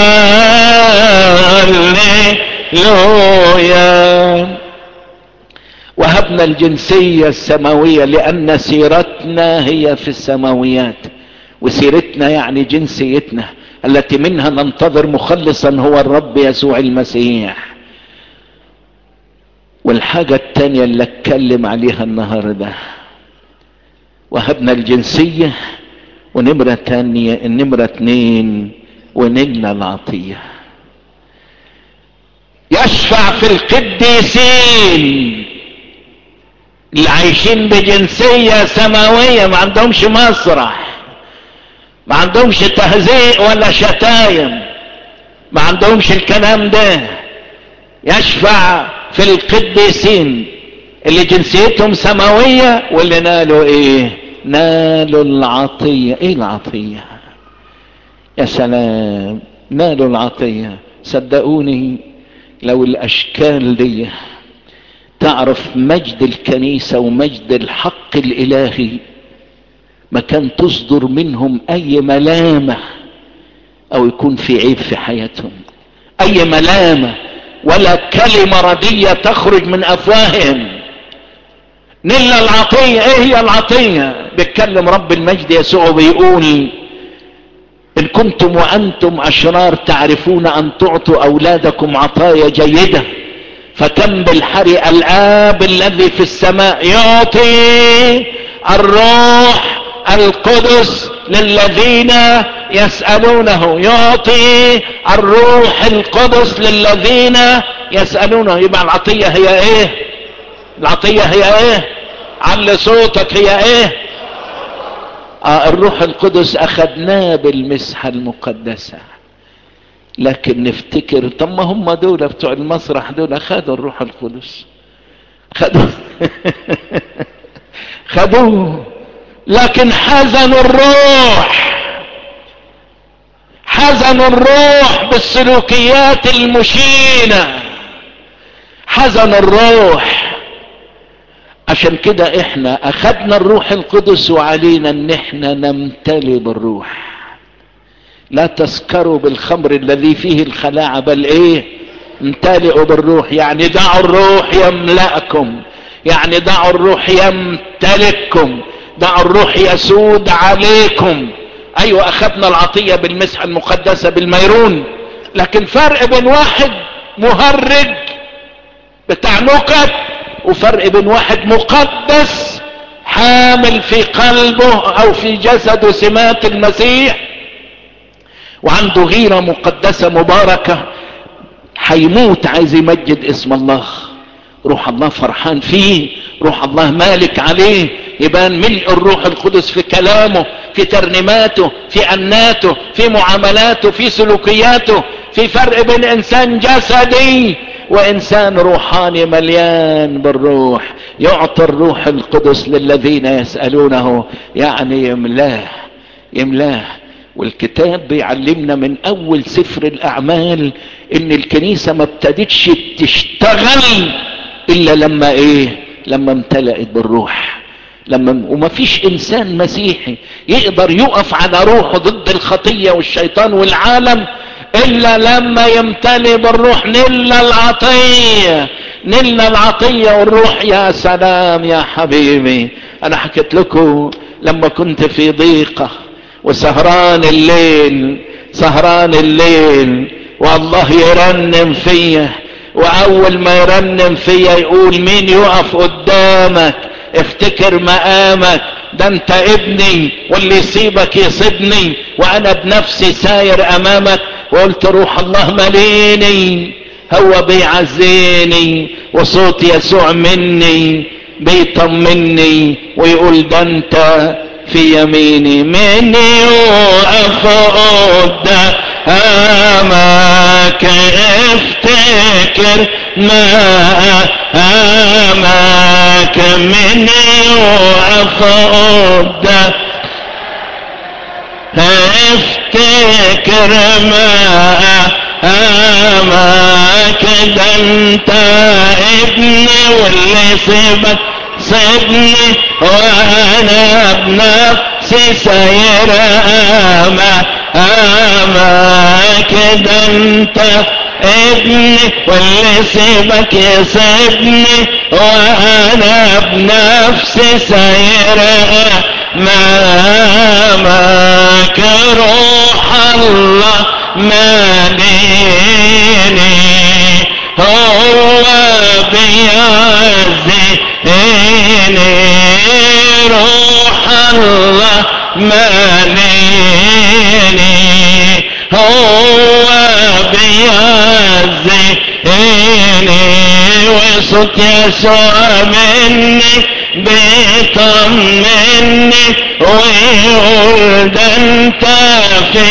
هللويا وهبنا الجنسية السماوية لأن سيرتنا هي في السماويات وسيرتنا يعني جنسيتنا التي منها ننتظر مخلصا هو الرب يسوع المسيح والحاجة التانية اللي اتكلم عليها النهاردة وهبنا الجنسية ونمرة تانية النمرة اتنين ونلنا العطية يشفع في القديسين اللي عايشين بجنسية سماوية ما عندهمش مسرح ما عندهمش تهزيء ولا شتايم ما عندهمش الكلام ده يشفع في القديسين اللي جنسيتهم سماوية واللي نالوا ايه نالوا العطية ايه العطية يا سلام نالوا العطية صدقوني لو الاشكال دي تعرف مجد الكنيسة ومجد الحق الالهي ما كان تصدر منهم اي ملامة او يكون في عيب في حياتهم اي ملامة ولا كلمة ردية تخرج من افواههم نلا العطية ايه هي العطية بيتكلم رب المجد يسوع بيقول ان كنتم وانتم اشرار تعرفون ان تعطوا اولادكم عطايا جيدة فكم بالحري الاب الذي في السماء يعطي الروح القدس للذين يسألونه يعطي الروح القدس للذين يسألونه يبقى العطية هي ايه العطية هي ايه علي صوتك هي ايه آه الروح القدس اخذناه بالمسحة المقدسة لكن نفتكر طب ما هم دول بتوع المسرح دول خدوا الروح القدس خدوا خدوه لكن حزنوا الروح حزنوا الروح بالسلوكيات المشينة حزنوا الروح عشان كده احنا اخدنا الروح القدس وعلينا ان احنا نمتلي بالروح لا تسكروا بالخمر الذي فيه الخلاعة بل ايه امتلئوا بالروح يعني دعوا الروح يملأكم يعني دعوا الروح يمتلككم دعوا الروح يسود عليكم ايوه اخذنا العطية بالمسحة المقدسة بالميرون لكن فرق بين واحد مهرج بتاع نكت وفرق بين واحد مقدس حامل في قلبه او في جسده سمات المسيح وعنده غيرة مقدسة مباركة هيموت عايز يمجد اسم الله روح الله فرحان فيه روح الله مالك عليه يبان ملء الروح القدس في كلامه في ترنيماته في أناته في معاملاته في سلوكياته في فرق بين إنسان جسدي وإنسان روحاني مليان بالروح يعطي الروح القدس للذين يسألونه يعني يملاه يملاه والكتاب بيعلمنا من اول سفر الاعمال ان الكنيسة ما ابتدتش تشتغل الا لما ايه لما امتلأت بالروح لما وما فيش انسان مسيحي يقدر يقف على روحه ضد الخطية والشيطان والعالم الا لما يمتلئ بالروح نلنا العطية نلنا العطية والروح يا سلام يا حبيبي انا حكيت لكم لما كنت في ضيقة وسهران الليل سهران الليل والله يرنم فيا واول ما يرنم فيا يقول مين يقف قدامك افتكر مقامك ده انت ابني واللي يصيبك يصيبني وانا بنفسي ساير امامك وقلت روح الله مليني هو بيعزيني وصوت يسوع مني بيطمني ويقول ده انت في يميني من يقف قدامك افتكر ما اماك من يقف قدامك افتكر ما اماك ده انت ابني واللي سيبك سيبني وانا بنفسي سير اما اماك ده انت ابني واللي سيبك يسيبني وانا بنفسي سير امامك روح الله ماليني هو بيا ماليني هو بيعزيني وصوت يسوع مني بيطمني ويقول ده انت في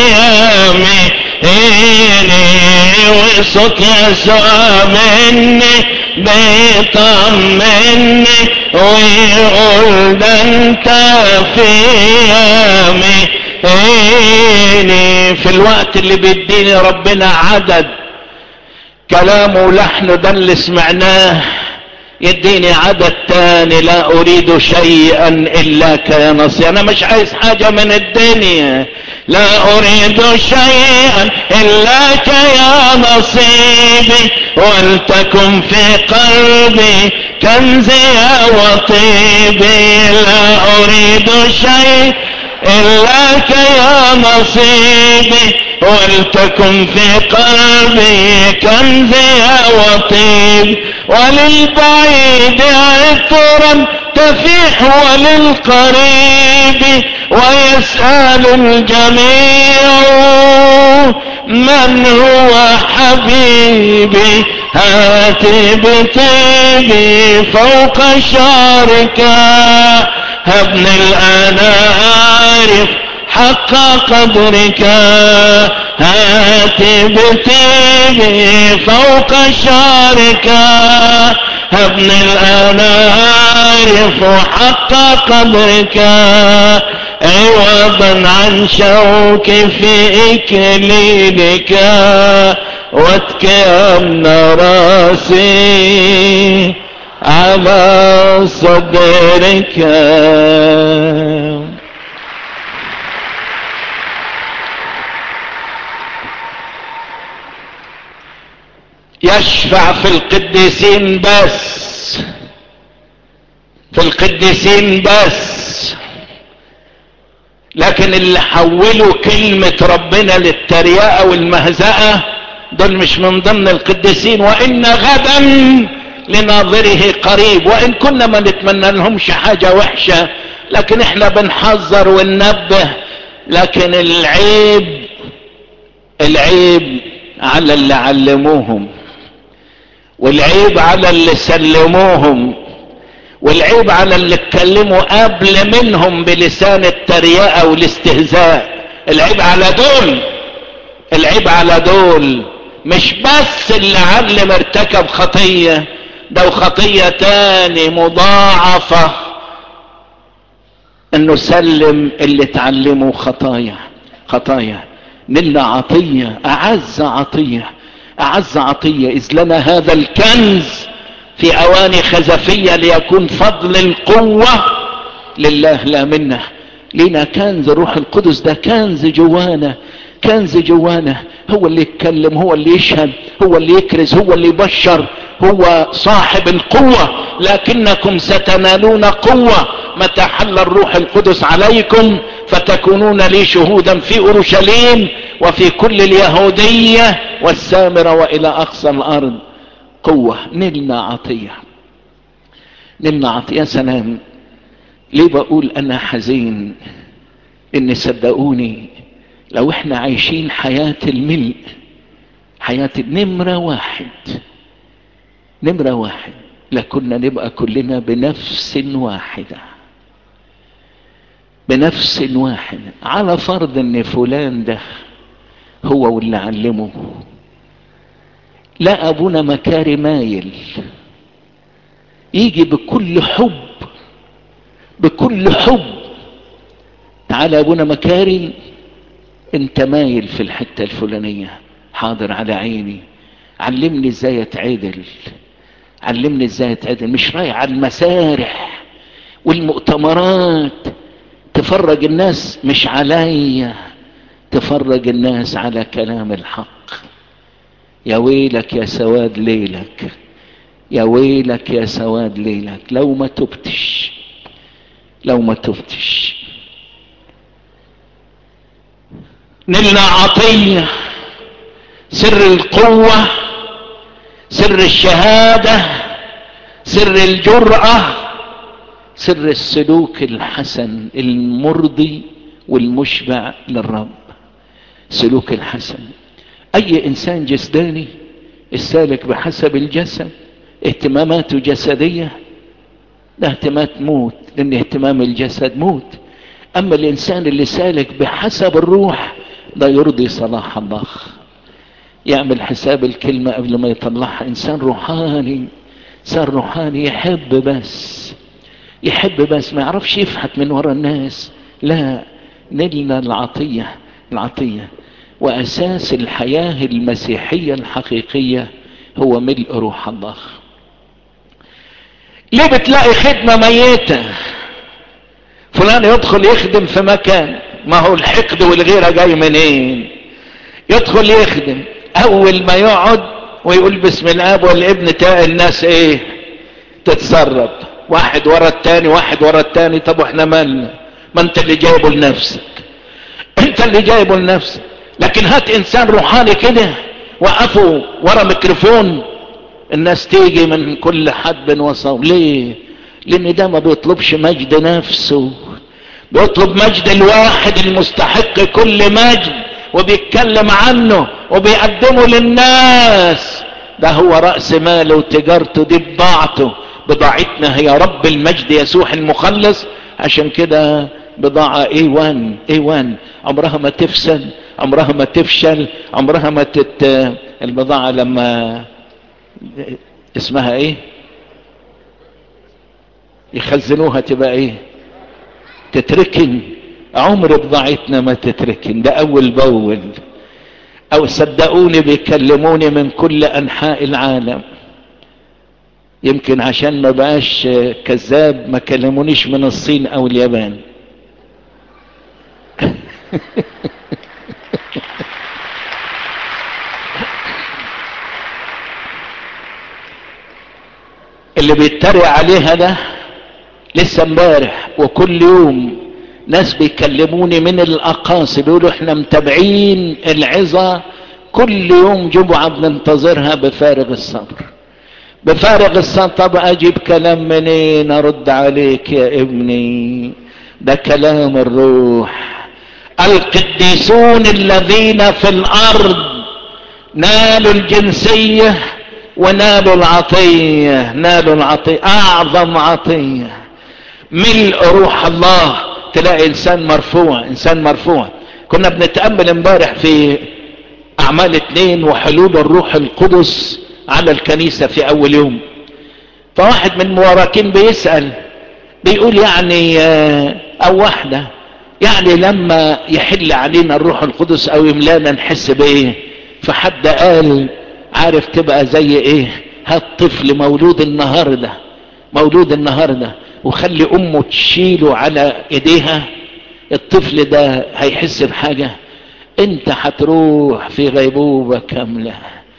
يميني وصوت يسوع مني بيطمني ويقول ده انت في يميني في الوقت اللي بيديني ربنا عدد كلامه ولحنه ده اللي سمعناه يديني عدد تاني لا اريد شيئا الاك يا نصير انا مش عايز حاجة من الدنيا لا اريد شيئا الاك يا نصيبي ولتكن في قلبي كنزي وطيبي لا اريد شيء إلاك يا نصيبي ولتكن في قلبي كنزي وطيب وللبعيد عطرا تفيح وللقريب ويسأل الجميع من هو حبيبي هاتي بطيبي فوق شعرك هبني الآن أعرف حق قدرك هاتي بطيبي فوق شعرك هبني الآن أعرف حق قدرك عوضا عن شوكي في إكليلك واتكئن راسي على صدرك يشفع في القديسين بس في القديسين بس لكن اللي حولوا كلمة ربنا للتريقة والمهزأة دول مش من ضمن القديسين وإن غدا لناظره قريب وإن كنا ما نتمنى لهمش حاجة وحشة لكن احنا بنحذر وننبه لكن العيب العيب على اللي علموهم والعيب على اللي سلموهم والعيب على اللي اتكلموا قبل منهم بلسان التريقة والاستهزاء العيب على دول العيب على دول مش بس اللي علم ارتكب خطية ده وخطية تاني مضاعفة انه سلم اللي اتعلموا خطايا خطايا نلنا عطية اعز عطية اعز عطية اذ لنا هذا الكنز في اواني خزفية ليكون فضل القوة لله لا منه لينا كنز الروح القدس ده كنز جوانا كنز جوانا هو اللي يتكلم هو اللي يشهد هو اللي يكرز هو اللي يبشر هو صاحب القوة لكنكم ستنالون قوة متى حل الروح القدس عليكم فتكونون لي شهودا في اورشليم وفي كل اليهودية والسامرة والى اقصى الارض قوة نلنا عطية نلنا عطية سلام ليه بقول انا حزين ان صدقوني لو احنا عايشين حياة الملء حياة نمرة واحد نمرة واحد لكنا نبقى كلنا بنفس واحدة بنفس واحدة على فرض ان فلان ده هو واللي علمه لا ابونا مكاري مايل يجي بكل حب بكل حب تعالى يا ابونا مكاري انت مايل في الحتة الفلانية حاضر على عيني علمني ازاي اتعدل علمني ازاي اتعدل مش رايح على المسارح والمؤتمرات تفرج الناس مش عليا تفرج الناس على كلام الحق يا ويلك يا سواد ليلك يا ويلك يا سواد ليلك لو ما تبتش لو ما تبتش نلنا عطية سر القوة سر الشهادة سر الجرأة سر السلوك الحسن المرضي والمشبع للرب سلوك الحسن اي انسان جسداني السالك بحسب الجسد اهتماماته جسدية ده اهتمامات موت لان اهتمام الجسد موت اما الانسان اللي سالك بحسب الروح ده يرضي صلاح الله يعمل حساب الكلمة قبل ما يطلعها انسان روحاني انسان روحاني يحب بس يحب بس ما يعرفش يفحت من ورا الناس لا نلنا العطية العطية واساس الحياة المسيحية الحقيقية هو ملء روح الله ليه بتلاقي خدمة ميتة فلان يدخل يخدم في مكان ما هو الحقد والغيرة جاي منين يدخل يخدم اول ما يقعد ويقول بسم الاب والابن تاء الناس ايه تتسرب واحد ورا التاني واحد ورا التاني طب واحنا مالنا ما انت اللي جايبه لنفسك انت اللي جايبه لنفسك لكن هات انسان روحاني كده وقفوا ورا ميكروفون الناس تيجي من كل حد وصوب ليه لان ده ما بيطلبش مجد نفسه بيطلب مجد الواحد المستحق كل مجد وبيتكلم عنه وبيقدمه للناس ده هو رأس ماله وتجارته دي بضاعته بضاعتنا هي رب المجد يسوع المخلص عشان كده بضاعة A1 A1 عمرها ما تفسد عمرها ما تفشل عمرها ما تت البضاعة لما اسمها ايه يخزنوها تبقى ايه تتركن عمر بضاعتنا ما تتركن ده اول باول او صدقوني بيكلموني من كل انحاء العالم يمكن عشان ما بقاش كذاب ما كلمونيش من الصين او اليابان اللي بيتريق عليها ده لسه امبارح وكل يوم ناس بيكلموني من الاقاصي بيقولوا احنا متابعين العظة كل يوم جمعة بننتظرها بفارغ الصبر بفارغ الصبر طب اجيب كلام منين ارد عليك يا ابني ده كلام الروح القديسون الذين في الارض نالوا الجنسيه ونالوا العطية نالوا العطية اعظم عطية ملء روح الله تلاقي انسان مرفوع انسان مرفوع كنا بنتأمل امبارح في اعمال اتنين وحلول الروح القدس على الكنيسة في اول يوم فواحد من المباركين بيسأل بيقول يعني او واحدة يعني لما يحل علينا الروح القدس او يملانا نحس بايه فحد قال عارف تبقى زي ايه هات طفل مولود النهاردة مولود النهاردة وخلي امه تشيله على ايديها الطفل ده هيحس بحاجة انت هتروح في غيبوبة كاملة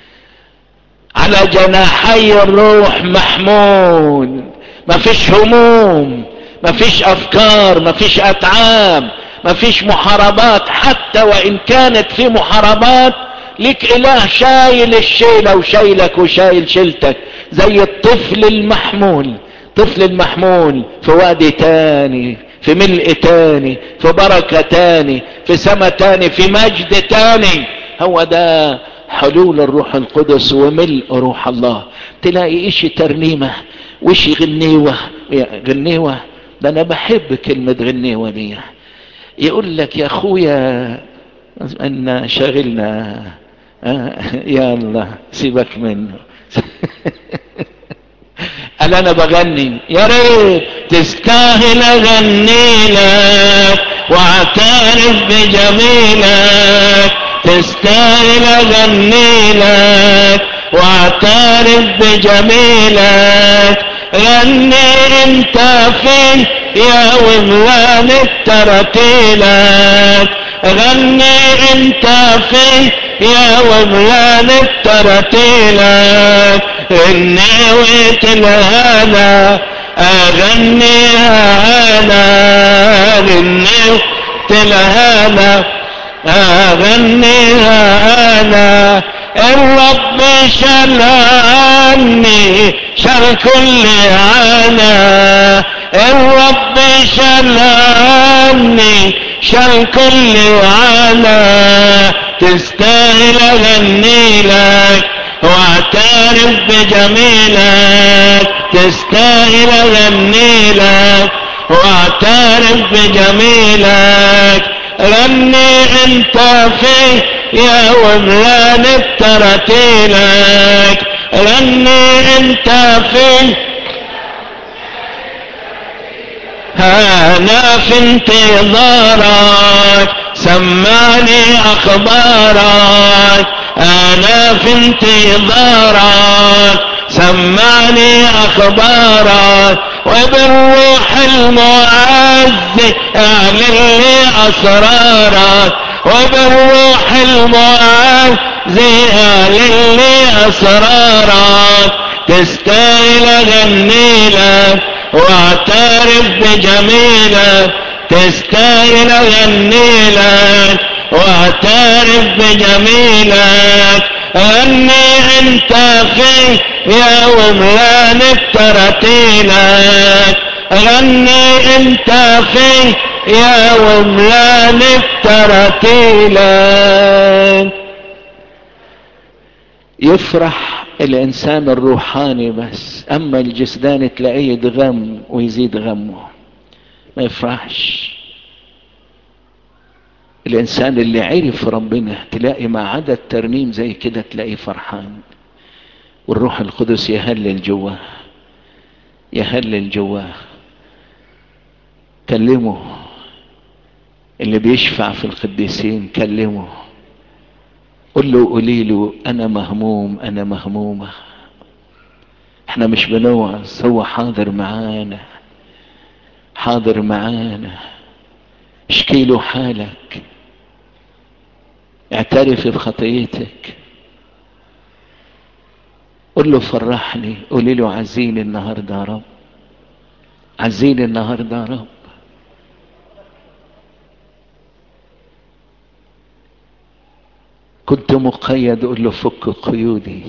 على جناحي الروح محمول مفيش هموم مفيش افكار مفيش اتعاب مفيش محاربات حتى وان كانت في محاربات لك اله شايل الشيلة وشايلك وشايل شيلتك زي الطفل المحمول طفل المحمول في وادي تاني في ملء تاني في بركة تاني في سما تاني في مجد تاني هو ده حلول الروح القدس وملء روح الله تلاقي اشي ترنيمة وشي غنيوة غنيوة ده انا بحب كلمة غنيوة دي يقول لك يا اخويا ان شاغلنا آه يا الله سيبك منه قال انا بغني يا ريت تستاهل اغني لك واعترف بجميلك تستاهل اغني لك واعترف بجميلك غني انت فين يا وملان الترتيلك غني انت فين يا وملان الترتيلك اني ويت الهنا اغنيها انا اني ويت الهنا اغنيها انا الرب شال عني شال كل عنا الرب شلعني شال كل وعلا تستاهل اغني لك واعترف بجميلك تستاهل اغني لك واعترف بجميلك غني انت في يا وملان الترتيلك غني انت في انا في انتظارك سمعني اخبارك انا في انتظارك سمعني اخبارك وبالروح المعز اعلن لي اسرارك وبالروح المعز اعلن لي اسرارك تستاهل اغني لك واعترف بجميلك تستاهل اغني لك واعترف بجميلك غني انت في يا وملان الترتيلك غني انت في يا وملان الترتيلك يفرح الانسان الروحاني بس اما الجسدان تلاقيه يتغم ويزيد غمه ما يفرحش الانسان اللي عرف ربنا تلاقي مع عدد ترنيم زي كده تلاقيه فرحان والروح القدس يهلل جواه يهلل جواه كلمه اللي بيشفع في القديسين كلمه قل له قولي له انا مهموم انا مهمومة احنا مش بنوعظ هو حاضر معانا حاضر معانا اشكي له حالك اعترفي بخطيتك قل له فرحني قولي له عزيني النهارده يا رب عزيني النهارده يا رب كنت مقيد قل له فك قيودي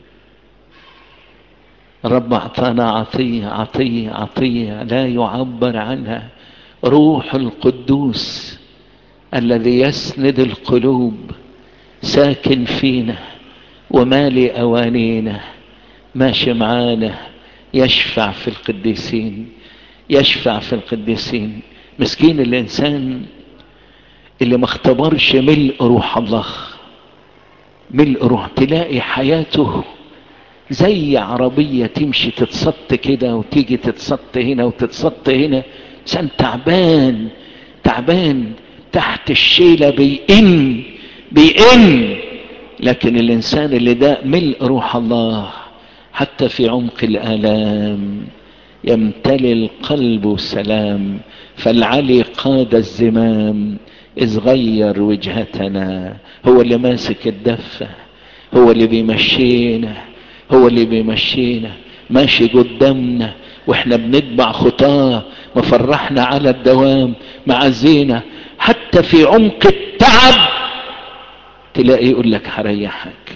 رب اعطانا عطيه عطيه عطيه لا يعبر عنها روح القدوس الذي يسند القلوب ساكن فينا ومالي اوانينا ماشي معانا يشفع في القديسين يشفع في القديسين مسكين الانسان اللي ما اختبرش ملء روح الله ملء روح تلاقي حياته زي عربية تمشي تتسط كده وتيجي تتسط هنا وتتسط هنا انسان تعبان تعبان تحت الشيلة بيئن بيئن لكن الانسان اللي ده ملء روح الله حتى في عمق الالام يمتلي القلب سلام فالعلي قاد الزمام اذ غير وجهتنا هو اللي ماسك الدفة هو اللي بيمشينا هو اللي بيمشينا ماشي قدامنا واحنا بنتبع خطاه مفرحنا على الدوام مع الزينة حتى في عمق التعب تلاقي يقول لك هريحك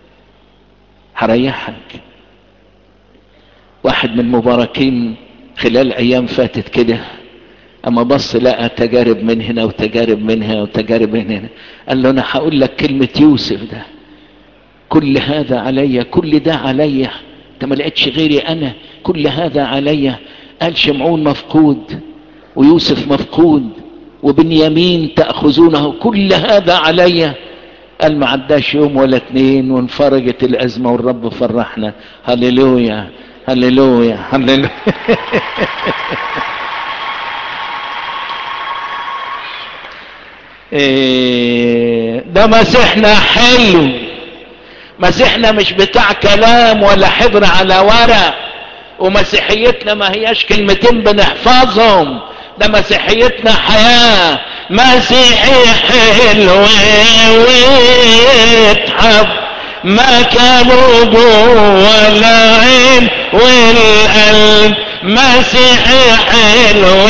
هريحك واحد من المباركين خلال ايام فاتت كده اما بص لقى تجارب من هنا وتجارب من هنا وتجارب من هنا قال له انا هقول لك كلمة يوسف ده كل هذا عليا كل ده عليا انت ما لقيتش غيري انا كل هذا عليا قال شمعون مفقود ويوسف مفقود وبنيامين تأخذونه كل هذا عليا قال ما عداش يوم ولا اتنين وانفرجت الأزمة والرب فرحنا هللويا هللويا هللويا إيه ده مسيحنا حلو مسيحنا مش بتاع كلام ولا حبر على ورق ومسيحيتنا ما هياش كلمتين بنحفظهم ده مسيحيتنا حياة مسيحي حلو ويتحب ما كانوا جوه العين والقلب مسيحي حلو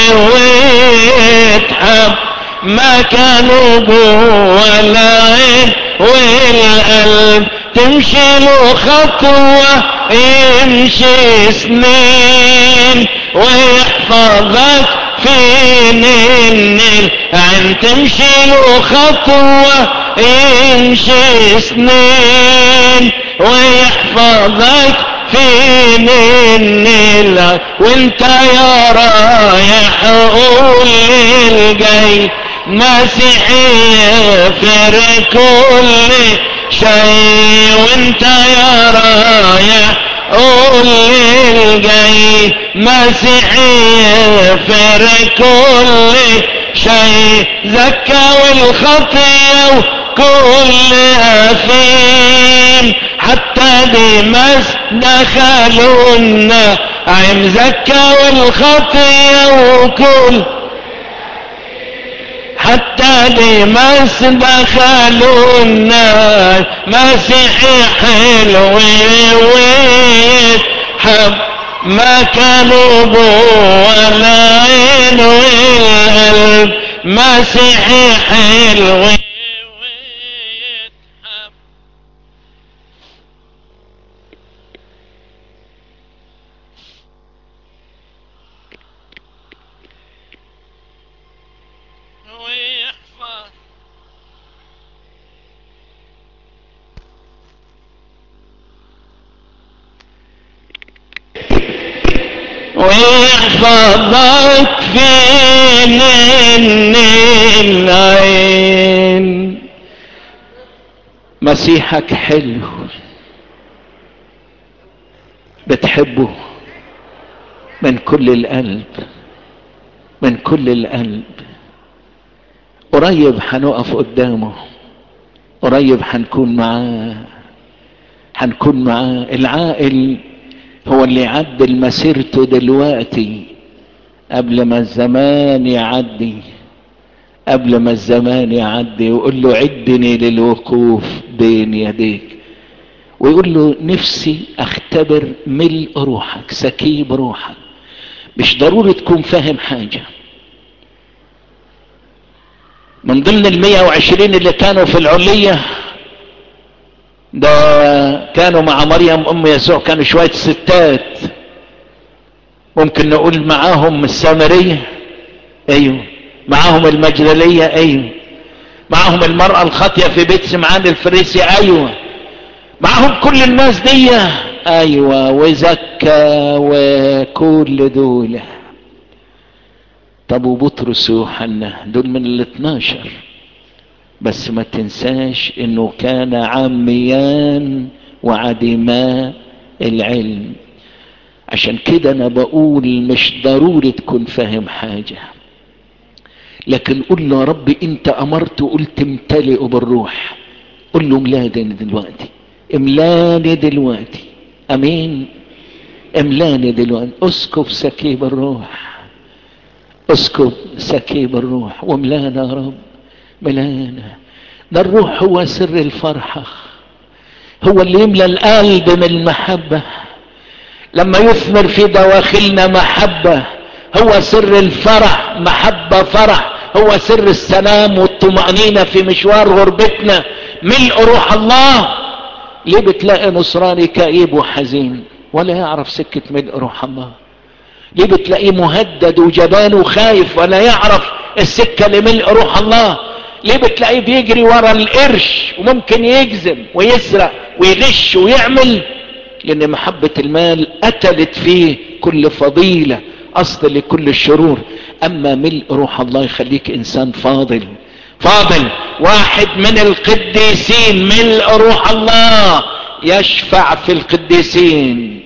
ويتحب ما كانوا جوه العين والقلب تمشي له خطوة يمشي سنين ويحفظك فين النيل عن تمشي له خطوة يمشي سنين ويحفظك فين النيل وانت يا رايح قول للجاي مسيحي يغفر كل شيء وانت يا رايح قول للجاي مسيحي يغفر كل شيء زكى والخطية وكل أثيم حتى دمس دخلوا النعيم زكى والخطية وكل حتى دمس دخلوا النار مسيحي حلو ويتحب ما كانوا بو ولا عين والقلب مسيحي حلو ويحفظك فين العين مسيحك حلو بتحبه من كل القلب من كل القلب قريب هنقف قدامه قريب هنكون معاه هنكون معاه العائل هو اللي يعدل مسيرته دلوقتي قبل ما الزمان يعدي قبل ما الزمان يعدي ويقول له عدني للوقوف بين يديك ويقول له نفسي اختبر ملء روحك سكيب روحك مش ضروري تكون فاهم حاجة من ضمن المية وعشرين اللي كانوا في العلية ده كانوا مع مريم ام يسوع كانوا شوية ستات ممكن نقول معاهم السامرية ايوه معاهم المجدلية ايوه معاهم المرأة الخاطية في بيت سمعان الفريسي ايوه معاهم كل الناس دي ايوه وزكى وكل دول طب وبطرس ويوحنا دول من الاثناشر بس ما تنساش انه كان عاميان وعديما العلم عشان كده انا بقول مش ضروري تكون فاهم حاجة لكن قل له يا رب انت امرت وقلت امتلئوا بالروح قل له املاني دلوقتي املاني دلوقتي امين املاني دلوقتي اسكب سكيب الروح اسكب سكيب الروح واملانا يا رب ملانا ده الروح هو سر الفرحة هو اللي يملى القلب من المحبة لما يثمر في دواخلنا محبة هو سر الفرح محبة فرح هو سر السلام والطمأنينة في مشوار غربتنا ملء روح الله ليه بتلاقي نصراني كئيب وحزين ولا يعرف سكة ملء روح الله ليه بتلاقيه مهدد وجبان وخايف ولا يعرف السكة لملء روح الله ليه بتلاقيه بيجري ورا القرش وممكن يجزم ويسرق ويغش ويعمل لان محبة المال قتلت فيه كل فضيلة اصل لكل الشرور اما ملء روح الله يخليك انسان فاضل فاضل واحد من القديسين ملء روح الله يشفع في القديسين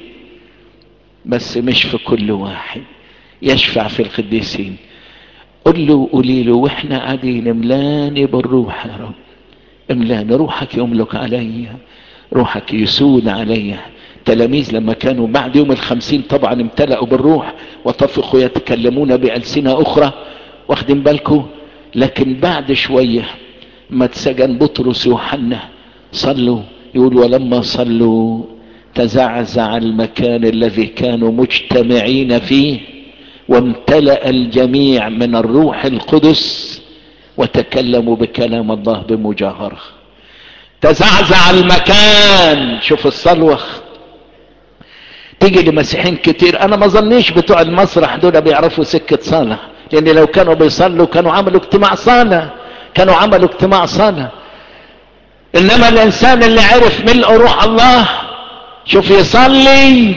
بس مش في كل واحد يشفع في القديسين قل له قولي له واحنا قاعدين املاني بالروح يا رب املاني روحك يملك عليا روحك يسود عليا تلاميذ لما كانوا بعد يوم الخمسين طبعا امتلأوا بالروح وطفقوا يتكلمون بألسنة أخرى واخدين بالكم لكن بعد شوية ما اتسجن بطرس يوحنا صلوا يقول ولما صلوا تزعزع المكان الذي كانوا مجتمعين فيه وامتلأ الجميع من الروح القدس وتكلموا بكلام الله بمجاهرة تزعزع المكان شوف الصلوة تيجي لمسيحيين كتير انا ما ظنيش بتوع المسرح دول بيعرفوا سكة صلاة لان لو كانوا بيصلوا كانوا عملوا اجتماع صلاة كانوا عملوا اجتماع صلاة انما الانسان اللي عرف ملء روح الله شوف يصلي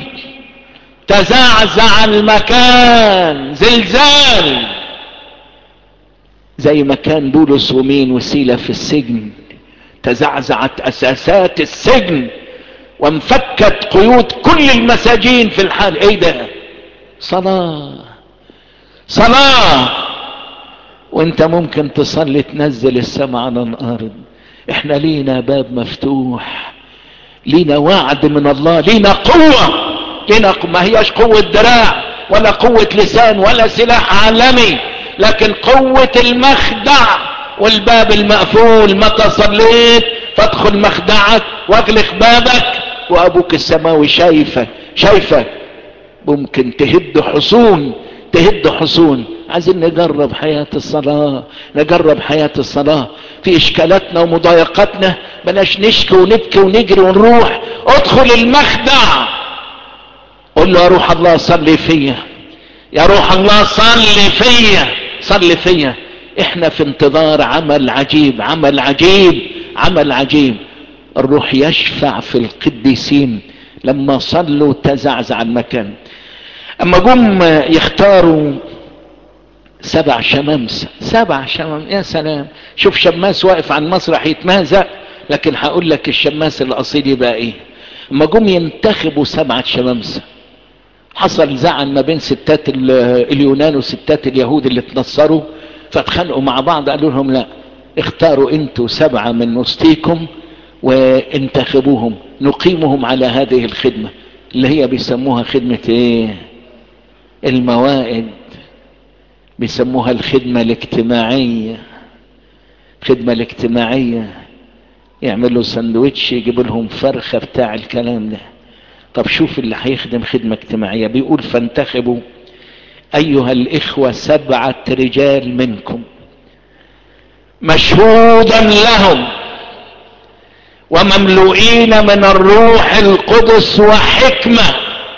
تزعزع المكان زلزال زي ما كان بولس ومين وسيلة في السجن تزعزعت اساسات السجن وانفكت قيود كل المساجين في الحال ايه ده صلاة صلاة وانت ممكن تصلي تنزل السماء على الارض احنا لينا باب مفتوح لينا وعد من الله لينا قوة لينا قوة ما هياش قوة دراع ولا قوة لسان ولا سلاح عالمي لكن قوة المخدع والباب المقفول متى صليت فادخل مخدعك واغلق بابك وابوك السماوي شايفك شايفك ممكن تهد حصون تهد حصون عايزين نجرب حياة الصلاة نجرب حياة الصلاة في اشكالاتنا ومضايقاتنا بلاش نشكي ونبكي ونجري ونروح ادخل المخدع قل له يا روح الله صلي فيا يا روح الله صلي فيا صلي فيا احنا في انتظار عمل عجيب عمل عجيب عمل عجيب الروح يشفع في القديسين لما صلوا تزعزع المكان اما جم يختاروا سبع شمامسة سبع شمام يا سلام شوف شماس واقف على المسرح يتمهزق لكن هقول لك الشماس الاصيل يبقى ايه اما جم ينتخبوا سبعة شمامسة حصل زعل ما بين ستات اليونان وستات اليهود اللي اتنصروا فاتخانقوا مع بعض قالوا لهم لا اختاروا انتوا سبعة من وسطيكم وانتخبوهم نقيمهم على هذه الخدمة اللي هي بيسموها خدمة ايه الموائد بيسموها الخدمة الاجتماعية الخدمة الاجتماعية يعملوا سندوتش يجيبوا لهم فرخة بتاع الكلام ده طب شوف اللي هيخدم خدمة اجتماعية بيقول فانتخبوا ايها الاخوة سبعة رجال منكم مشهودا لهم ومملوئين من الروح القدس وحكمة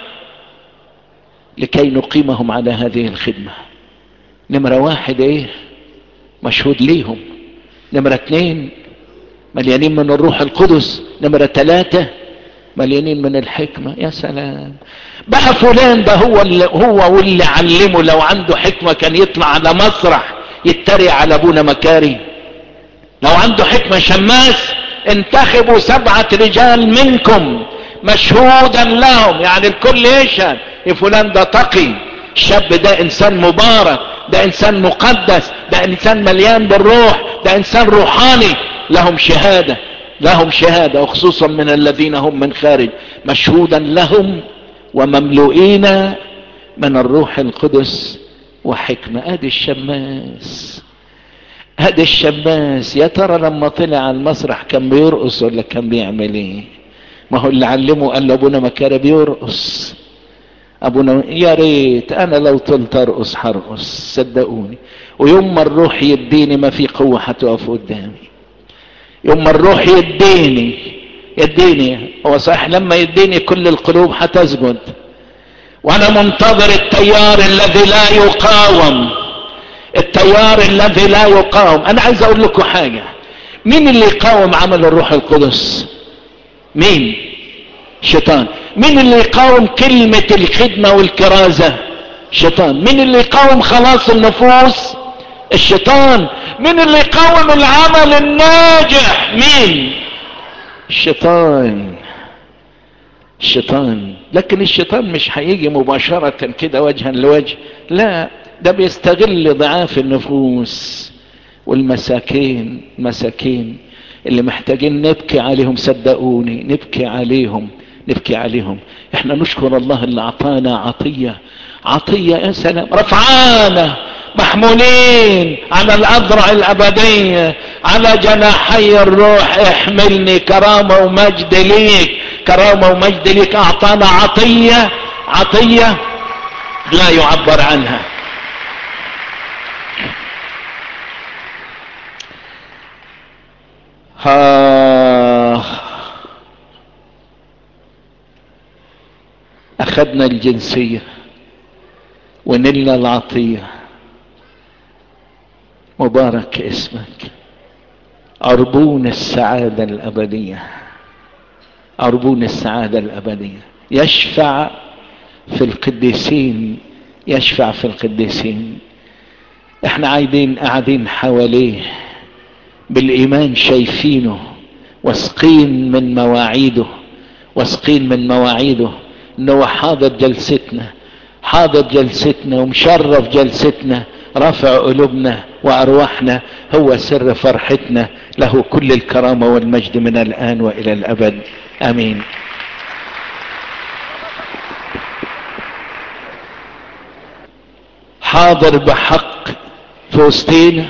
لكي نقيمهم على هذه الخدمة نمرة واحد ايه مشهود ليهم نمرة اتنين مليانين من الروح القدس نمرة ثلاثة مليانين من الحكمة يا سلام بقى فلان ده هو اللي هو واللي علمه لو عنده حكمة كان يطلع على مسرح يتريق على ابونا مكاري لو عنده حكمة شماس انتخبوا سبعة رجال منكم مشهودا لهم يعني الكل يشهد فلان ده تقي الشاب ده انسان مبارك ده انسان مقدس ده انسان مليان بالروح ده انسان روحاني لهم شهادة لهم شهادة وخصوصا من الذين هم من خارج مشهودا لهم ومملوئين من الروح القدس وحكمة ادي الشماس ادي الشماس يا ترى لما طلع على المسرح كان بيرقص ولا كان بيعمل ايه ما هو اللي علمه قال له ابونا مكاري بيرقص ابونا يا ريت انا لو طلت ارقص هرقص صدقوني ويوم ما الروح يديني ما في قوة هتقف قدامي يوم ما الروح يديني يديني هو صحيح لما يديني كل القلوب هتسجد وانا منتظر التيار الذي لا يقاوم التيار الذي لا يقاوم انا عايز اقول لكم حاجة مين اللي يقاوم عمل الروح القدس مين شيطان مين اللي يقاوم كلمة الخدمة والكرازة شيطان مين اللي يقاوم خلاص النفوس الشيطان مين اللي يقاوم العمل الناجح مين الشيطان الشيطان لكن الشيطان مش هيجي مباشرة كده وجها لوجه لا ده بيستغل ضعاف النفوس والمساكين مساكين اللي محتاجين نبكي عليهم صدقوني نبكي عليهم نبكي عليهم احنا نشكر الله اللي اعطانا عطية عطية يا سلام رفعانا محمولين على الاذرع الابدية على جناحي الروح احملني كرامة ومجد ليك كرامة ومجد ليك اعطانا عطية عطية لا يعبر عنها ها خدنا الجنسية ونلنا العطية مبارك اسمك عربون السعادة الأبدية عربون السعادة الأبدية يشفع في القديسين يشفع في القديسين احنا عايدين قاعدين حواليه بالايمان شايفينه واثقين من مواعيده واثقين من مواعيده انه حاضر جلستنا حاضر جلستنا ومشرف جلستنا رافع قلوبنا وارواحنا هو سر فرحتنا له كل الكرامه والمجد من الان والى الابد امين حاضر بحق في وسطينا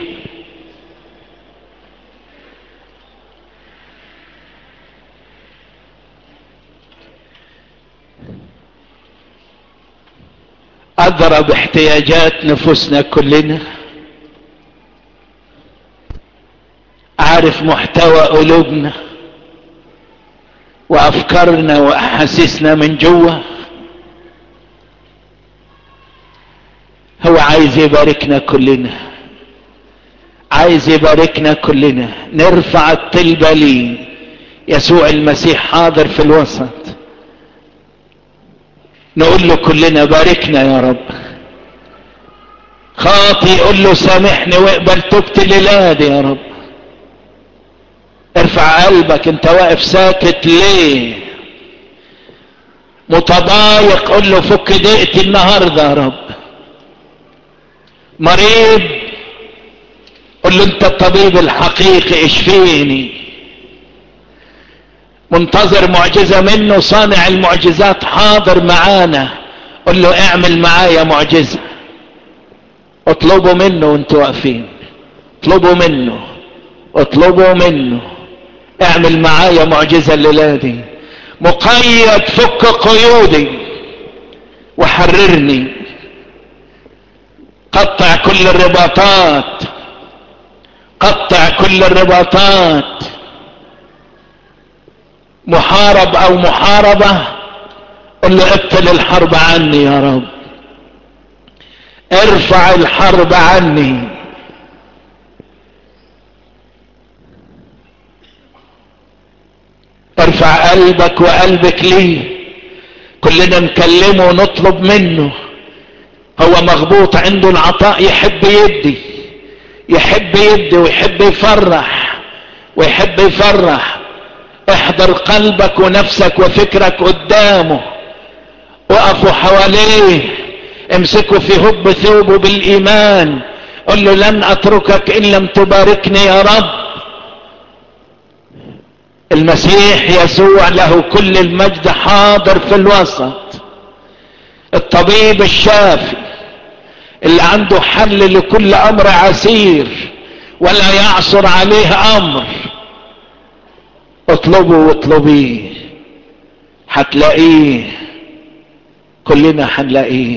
أدرى باحتياجات نفوسنا كلنا عارف محتوى قلوبنا وأفكارنا وأحاسيسنا من جوه هو عايز يباركنا كلنا عايز يباركنا كلنا نرفع الطلبة لي يسوع المسيح حاضر في الوسط نقول له كلنا باركنا يا رب خاطي يقول له سامحني واقبل توبة الليلة دي يا رب ارفع قلبك انت واقف ساكت ليه متضايق قول له فك ضيقتي النهارده يا رب مريض قل له انت الطبيب الحقيقي اشفيني منتظر معجزة منه صانع المعجزات حاضر معانا قل له اعمل معايا معجزة اطلبوا منه وانتوا واقفين اطلبوا منه اطلبوا منه اعمل معايا معجزة الليلة دي مقيد فك قيودي وحررني قطع كل الرباطات قطع كل الرباطات محارب او محاربة قل له ابتل الحرب عني يا رب ارفع الحرب عني ارفع قلبك وقلبك ليه كلنا نكلمه ونطلب منه هو مغبوط عنده العطاء يحب يدي يحب يدي ويحب يفرح ويحب يفرح احضر قلبك ونفسك وفكرك قدامه وقفوا حواليه امسكوا في هب ثوبه بالايمان قل له لن اتركك ان لم تباركني يا رب المسيح يسوع له كل المجد حاضر في الوسط الطبيب الشافي اللي عنده حل لكل امر عسير ولا يعصر عليه امر اطلبه واطلبيه هتلاقيه كلنا هنلاقيه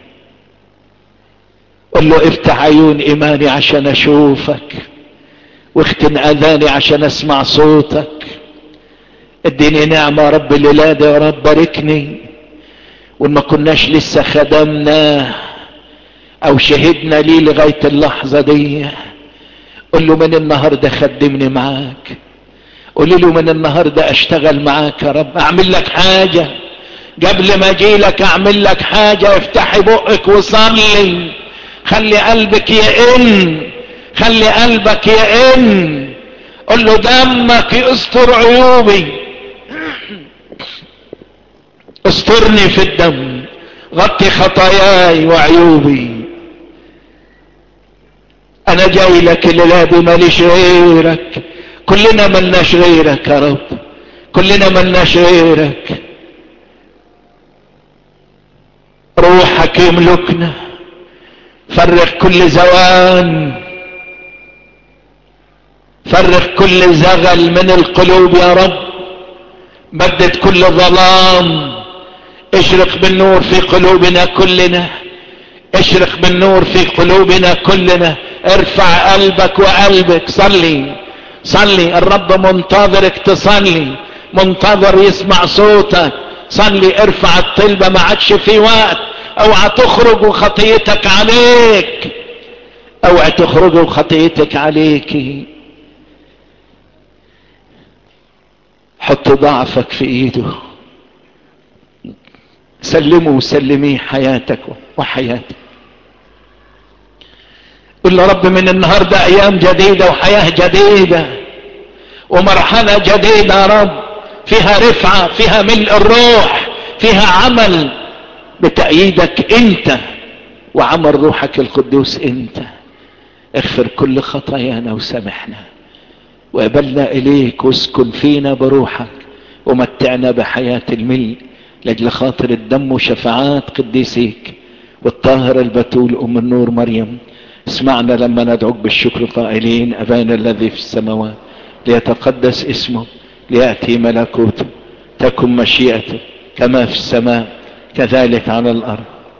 قل له افتح عيون ايماني عشان اشوفك واختن اذاني عشان اسمع صوتك اديني نعمه رب الليله يا رب باركني وان ما كناش لسه خدمناه او شهدنا ليه لغايه اللحظه دي قل له من النهارده خدمني معاك قولي له من النهارده اشتغل معاك يا رب اعمل لك حاجه قبل ما اجي لك اعمل لك حاجه افتحي بقك وصلي خلي قلبك يئن خلي قلبك يئن قل له دمك يستر عيوبي استرني في الدم غطي خطاياي وعيوبي انا جاي لك الليله دي ماليش غيرك كلنا ملناش غيرك يا رب كلنا ملناش غيرك روحك يملكنا فرغ كل زوان فرغ كل زغل من القلوب يا رب بدد كل ظلام اشرق بالنور في قلوبنا كلنا اشرق بالنور في قلوبنا كلنا ارفع قلبك وقلبك صلي صلي الرب منتظرك تصلي منتظر يسمع صوتك صلي ارفع الطلبة ما عادش في وقت اوعى تخرج وخطيتك عليك اوعى تخرج وخطيتك عليك حط ضعفك في ايده سلمه وسلميه حياتك وحياتك قل له رب من النهاردة ايام جديدة وحياة جديدة ومرحلة جديدة يا رب فيها رفعة فيها ملء الروح فيها عمل بتأييدك انت وعمل روحك القدوس انت اغفر كل خطايانا وسامحنا وقبلنا اليك واسكن فينا بروحك ومتعنا بحياة الملء لاجل خاطر الدم وشفاعات قديسيك والطاهر البتول ام النور مريم اسمعنا لما ندعوك بالشكر قائلين ابانا الذي في السماوات ليتقدس اسمه ليأتي ملكوته تكن مشيئته كما في السماء كذلك على الارض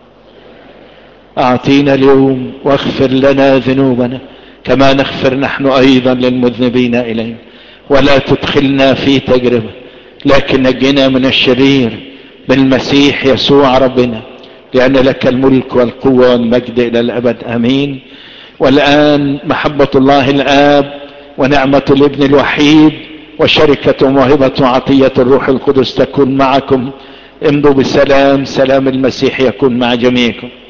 اعطينا اليوم واغفر لنا ذنوبنا كما نغفر نحن ايضا للمذنبين الينا ولا تدخلنا في تجربة لكن نجنا من الشرير بالمسيح يسوع ربنا لان لك الملك والقوة والمجد الى الابد امين والان محبة الله الاب ونعمة الابن الوحيد وشركة وموهبة وعطية الروح القدس تكون معكم امضوا بسلام سلام المسيح يكون مع جميعكم